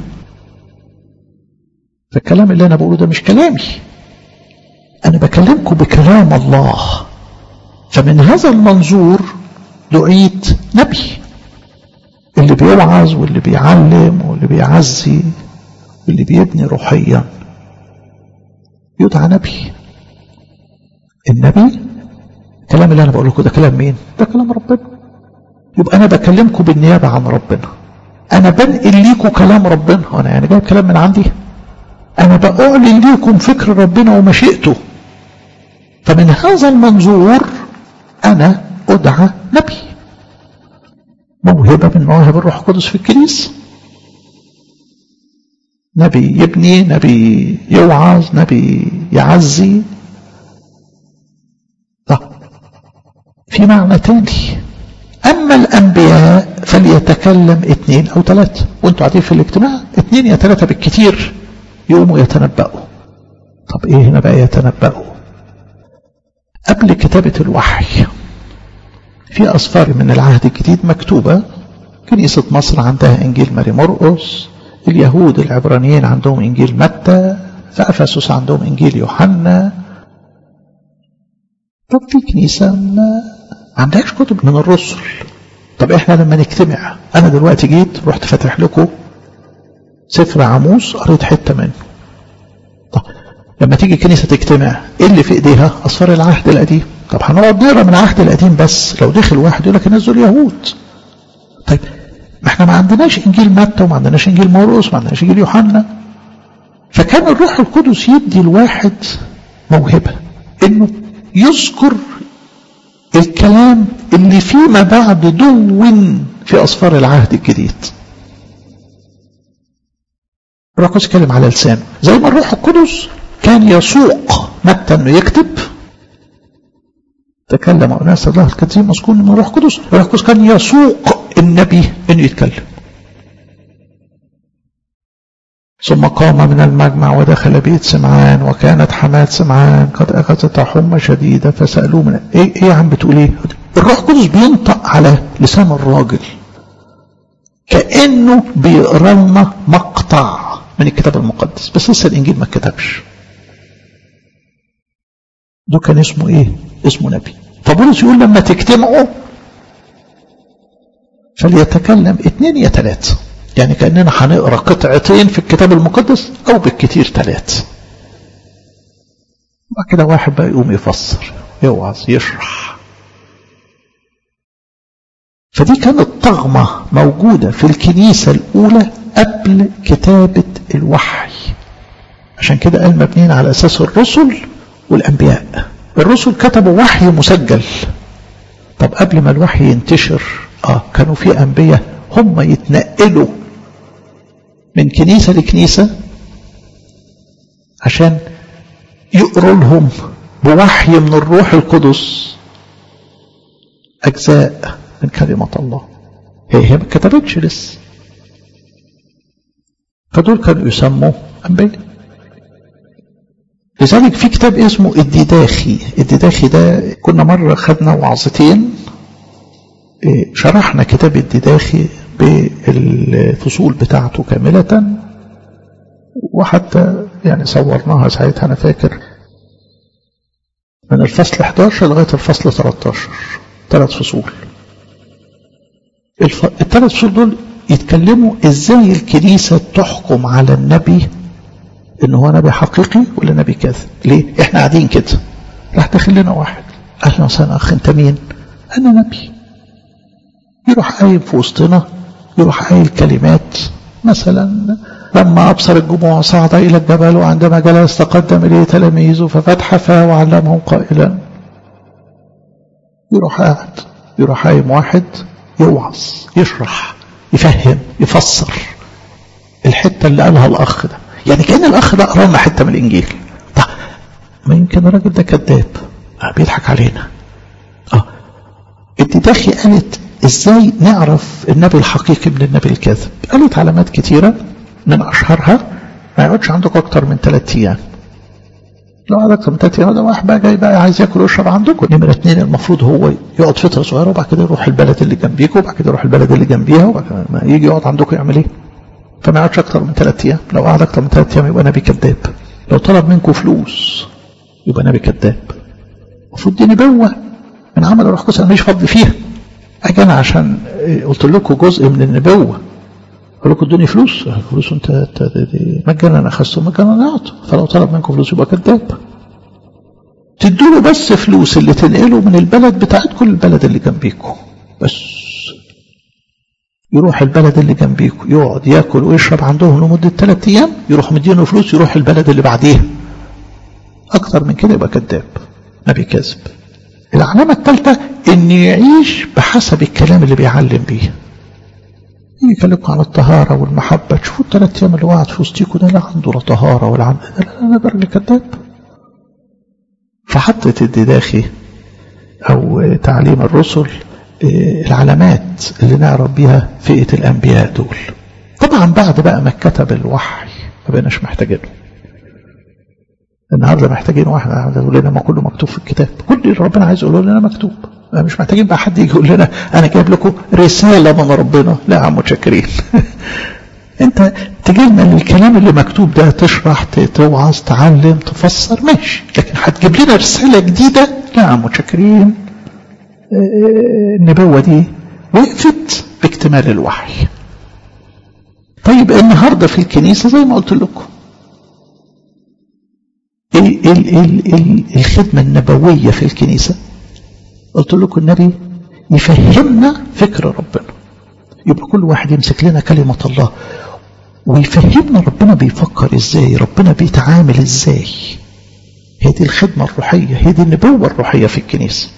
فالكلام اللي أنا بقوله ده مش كلامي أنا بكلمكم بكلام الله فمن هذا المنظور دعيت نبي اللي بيوعظ واللي بيعلم واللي بيعزي واللي بيبني روحيا يدعى نبي النبي الكلام اللي انا بقول لكم ده كلام مين ده كلام ربنا يبقى انا بكلمكم بالنيابه عن ربنا انا بنقل لكم كلام ربنا انا يعني جايب كلام من عندي انا باعلن لكم فكر ربنا ومشيئته فمن هذا المنظور انا ادعى نبي موهبه من مواهب الروح القدس في الكنيسه نبي يبني نبي يوعظ نبي يعزي طب في معنى تاني أما الأنبياء فليتكلم اثنين أو ثلاثة وانتوا قاعدين في الاجتماع اثنين يا ثلاثة بالكثير يقوموا يتنبأوا طب ايه هنا بقى يتنبأوا قبل كتابة الوحي في أسفار من العهد الجديد مكتوبة كنيسة مصر عندها إنجيل ماري مرقس اليهود العبرانيين عندهم إنجيل متى في أفسس عندهم إنجيل يوحنا طب في كنيسة ما عندهاش كتب من الرسل طب احنا لما نجتمع انا دلوقتي جيت رحت فاتح لكم سفر عاموس قريت حته منه طب لما تيجي كنيسه تجتمع ايه اللي في ايديها اسفار العهد القديم طب هنقعد نقرا من العهد القديم بس لو دخل واحد يقول لك الناس دول يهود طيب ما احنا ما عندناش انجيل متى وما عندناش انجيل مرقس وما عندناش انجيل يوحنا فكان الروح القدس يدي الواحد موهبه انه يذكر الكلام اللي فيما بعد دون في أصفار العهد الجديد الروح القدس يتكلم على لسانه زي ما الروح القدس كان يسوق متى انه يكتب تكلم أناس الله الكثير مسكون من الروح القدس الروح القدس كان يسوق النبي انه يتكلم ثم قام من المجمع ودخل بيت سمعان وكانت حماة سمعان قد أخذت حمى شديدة فسألوه من إيه, إيه يا عم بتقول إيه الروح القدس بينطق على لسان الراجل كأنه بيقرا لنا مقطع من الكتاب المقدس بس لسه الإنجيل ما اتكتبش ده كان اسمه إيه اسمه نبي فبولس يقول لما تجتمعوا فليتكلم اثنين يا ثلاثه يعني كأننا هنقرا قطعتين في الكتاب المقدس أو بالكثير ثلاث وبعد كده واحد بقى يقوم يفسر يوعظ يشرح فدي كانت طغمة موجودة في الكنيسة الأولى قبل كتابة الوحي عشان كده قال مبنيين على أساس الرسل والأنبياء الرسل كتبوا وحي مسجل طب قبل ما الوحي ينتشر آه كانوا في أنبياء هم يتنقلوا من كنيسة لكنيسة عشان يقروا لهم بوحي من الروح القدس أجزاء من كلمة الله هي هي ما كتبتش لسه فدول كانوا يسموا أنبياء لذلك في كتاب اسمه الديداخي الديداخي ده كنا مرة خدنا وعظتين شرحنا كتاب الديداخي بالفصول بتاعته كاملة وحتى يعني صورناها ساعتها أنا فاكر من الفصل 11 لغاية الفصل 13 ثلاث فصول الف... الثلاث فصول دول يتكلموا ازاي الكنيسة تحكم على النبي ان هو نبي حقيقي ولا نبي كاذب ليه احنا قاعدين كده راح داخل لنا واحد اهلا وسهلا اخ انت مين انا نبي يروح قايم في وسطنا يروح قايل كلمات مثلا لما أبصر الجموع صعد إلى الجبل وعندما جلس تقدم إليه تلاميذه ففتح فاه وعلمهم قائلا يروح قاعد يروح قايم واحد يوعظ يشرح يفهم يفسر الحتة اللي قالها الأخ ده يعني كأن الأخ ده قرا لنا حتة من الإنجيل طب ما يمكن الراجل ده كذاب بيضحك علينا اه الدداخي قالت ازاي نعرف النبي الحقيقي من النبي الكاذب قالت علامات كتيرة من اشهرها ما يقعدش عندك اكتر من ثلاث ايام لو قعد اكتر من ثلاث ايام ده واحد بقى جاي بقى عايز ياكل ويشرب عندكم نمرة اثنين المفروض هو يقعد فترة صغيرة وبعد كده يروح البلد اللي جنبيكم وبعد كده يروح البلد اللي جنبيها وبعد كده ما يجي يقعد عندكم يعمل ايه؟ فما يقعدش اكتر من ثلاث ايام لو قعد اكتر من ثلاث ايام يبقى نبي كذاب لو طلب منكم فلوس يبقى نبي كذاب المفروض دي نبوة من عمل الروح القدس انا مش فاضي فيها اجي انا عشان قلت لكم جزء من النبوه قال لكم ادوني فلوس فلوس انت مجانا اخذته مجانا اعطوا فلو طلب منكم فلوس يبقى كذاب تدوا له بس فلوس اللي تنقله من البلد بتاعتكم للبلد اللي جنبيكم بس يروح البلد اللي جنبيكم يقعد ياكل ويشرب عندهم لمده ثلاث ايام يروح مدينه فلوس يروح البلد اللي بعديها اكتر من كده يبقى كذاب نبي كذب العلامة الثالثة ان يعيش بحسب الكلام اللي بيعلم بيه يجي يكلمكم عن الطهارة والمحبة تشوفوا الثلاث ايام اللي وقعد في وسطيكوا ده لا عنده لا طهارة ولا عنده لا لا لا ده راجل كذاب فحطت الدداخي او تعليم الرسل العلامات اللي نعرف بيها فئة الانبياء دول طبعا بعد بقى ما كتب الوحي ما بقيناش محتاجينه النهارده محتاجين واحد يقول لنا ما كله مكتوب في الكتاب كل اللي ربنا عايز يقوله لنا مكتوب مش محتاجين بقى حد يجي يقول لنا انا جايب لكم رساله من ربنا لا يا عم متشكرين انت تجي لنا الكلام اللي مكتوب ده تشرح توعظ تعلم تفسر ماشي لكن هتجيب لنا رساله جديده لا يا عم متشكرين النبوه دي وقفت باكتمال الوحي طيب النهارده في الكنيسه زي ما قلت لكم ال ال ال ال الخدمة النبوية في الكنيسة قلت لكم النبي يفهمنا فكر ربنا يبقى كل واحد يمسك لنا كلمة الله ويفهمنا ربنا بيفكر ازاي ربنا بيتعامل ازاي هي دي الخدمة الروحية هي دي النبوة الروحية في الكنيسة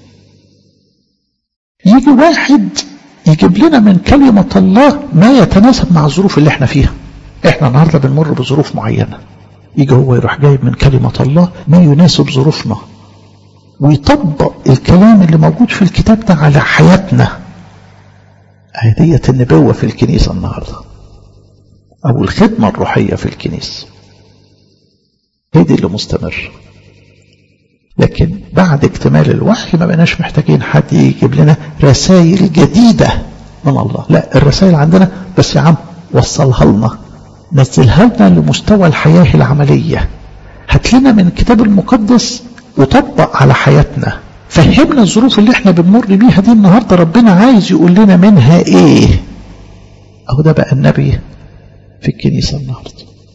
يجي واحد يجيب لنا من كلمة الله ما يتناسب مع الظروف اللي احنا فيها احنا النهاردة بنمر بظروف معينة يجي هو يروح جايب من كلمة الله ما يناسب ظروفنا ويطبق الكلام اللي موجود في الكتاب ده على حياتنا هدية النبوة في الكنيسة النهاردة أو الخدمة الروحية في الكنيسة هي دي اللي مستمر لكن بعد اكتمال الوحي ما بقناش محتاجين حد يجيب لنا رسائل جديدة من الله لا الرسائل عندنا بس يا عم وصلها لنا نزلها لنا لمستوى الحياة العملية هات لنا من الكتاب المقدس وطبق على حياتنا فهمنا الظروف اللي احنا بنمر بيها دي النهاردة ربنا عايز يقول لنا منها ايه اهو ده بقى النبي في الكنيسة النهاردة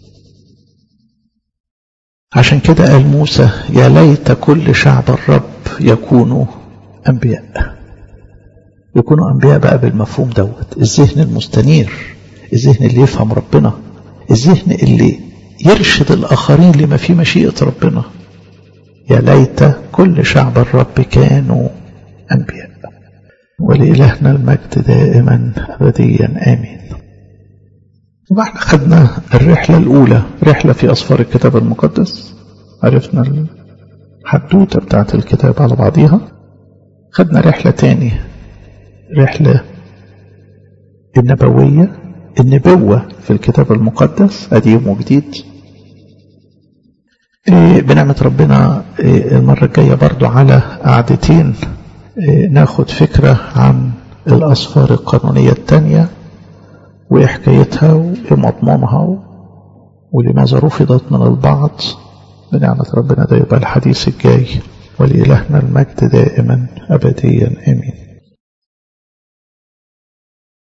عشان كده قال موسى يا ليت كل شعب الرب يكونوا أنبياء يكونوا أنبياء بقى بالمفهوم دوت الذهن المستنير الذهن اللي يفهم ربنا الذهن اللي يرشد الآخرين لما في مشيئة ربنا يا ليت كل شعب الرب كانوا أنبياء ولإلهنا المجد دائما أبديا آمين يبقى احنا خدنا الرحلة الأولى رحلة في أسفار الكتاب المقدس عرفنا الحدوتة بتاعت الكتاب على بعضيها خدنا رحلة تاني رحلة النبوية النبوة في الكتاب المقدس قديم وجديد إيه بنعمة ربنا إيه المرة الجاية برضو على قعدتين إيه ناخد فكرة عن الأسفار القانونية التانية وإيه حكايتها وإيه مضمونها ولماذا رفضت من البعض بنعمة ربنا ده يبقى الحديث الجاي ولإلهنا المجد دائما أبديا آمين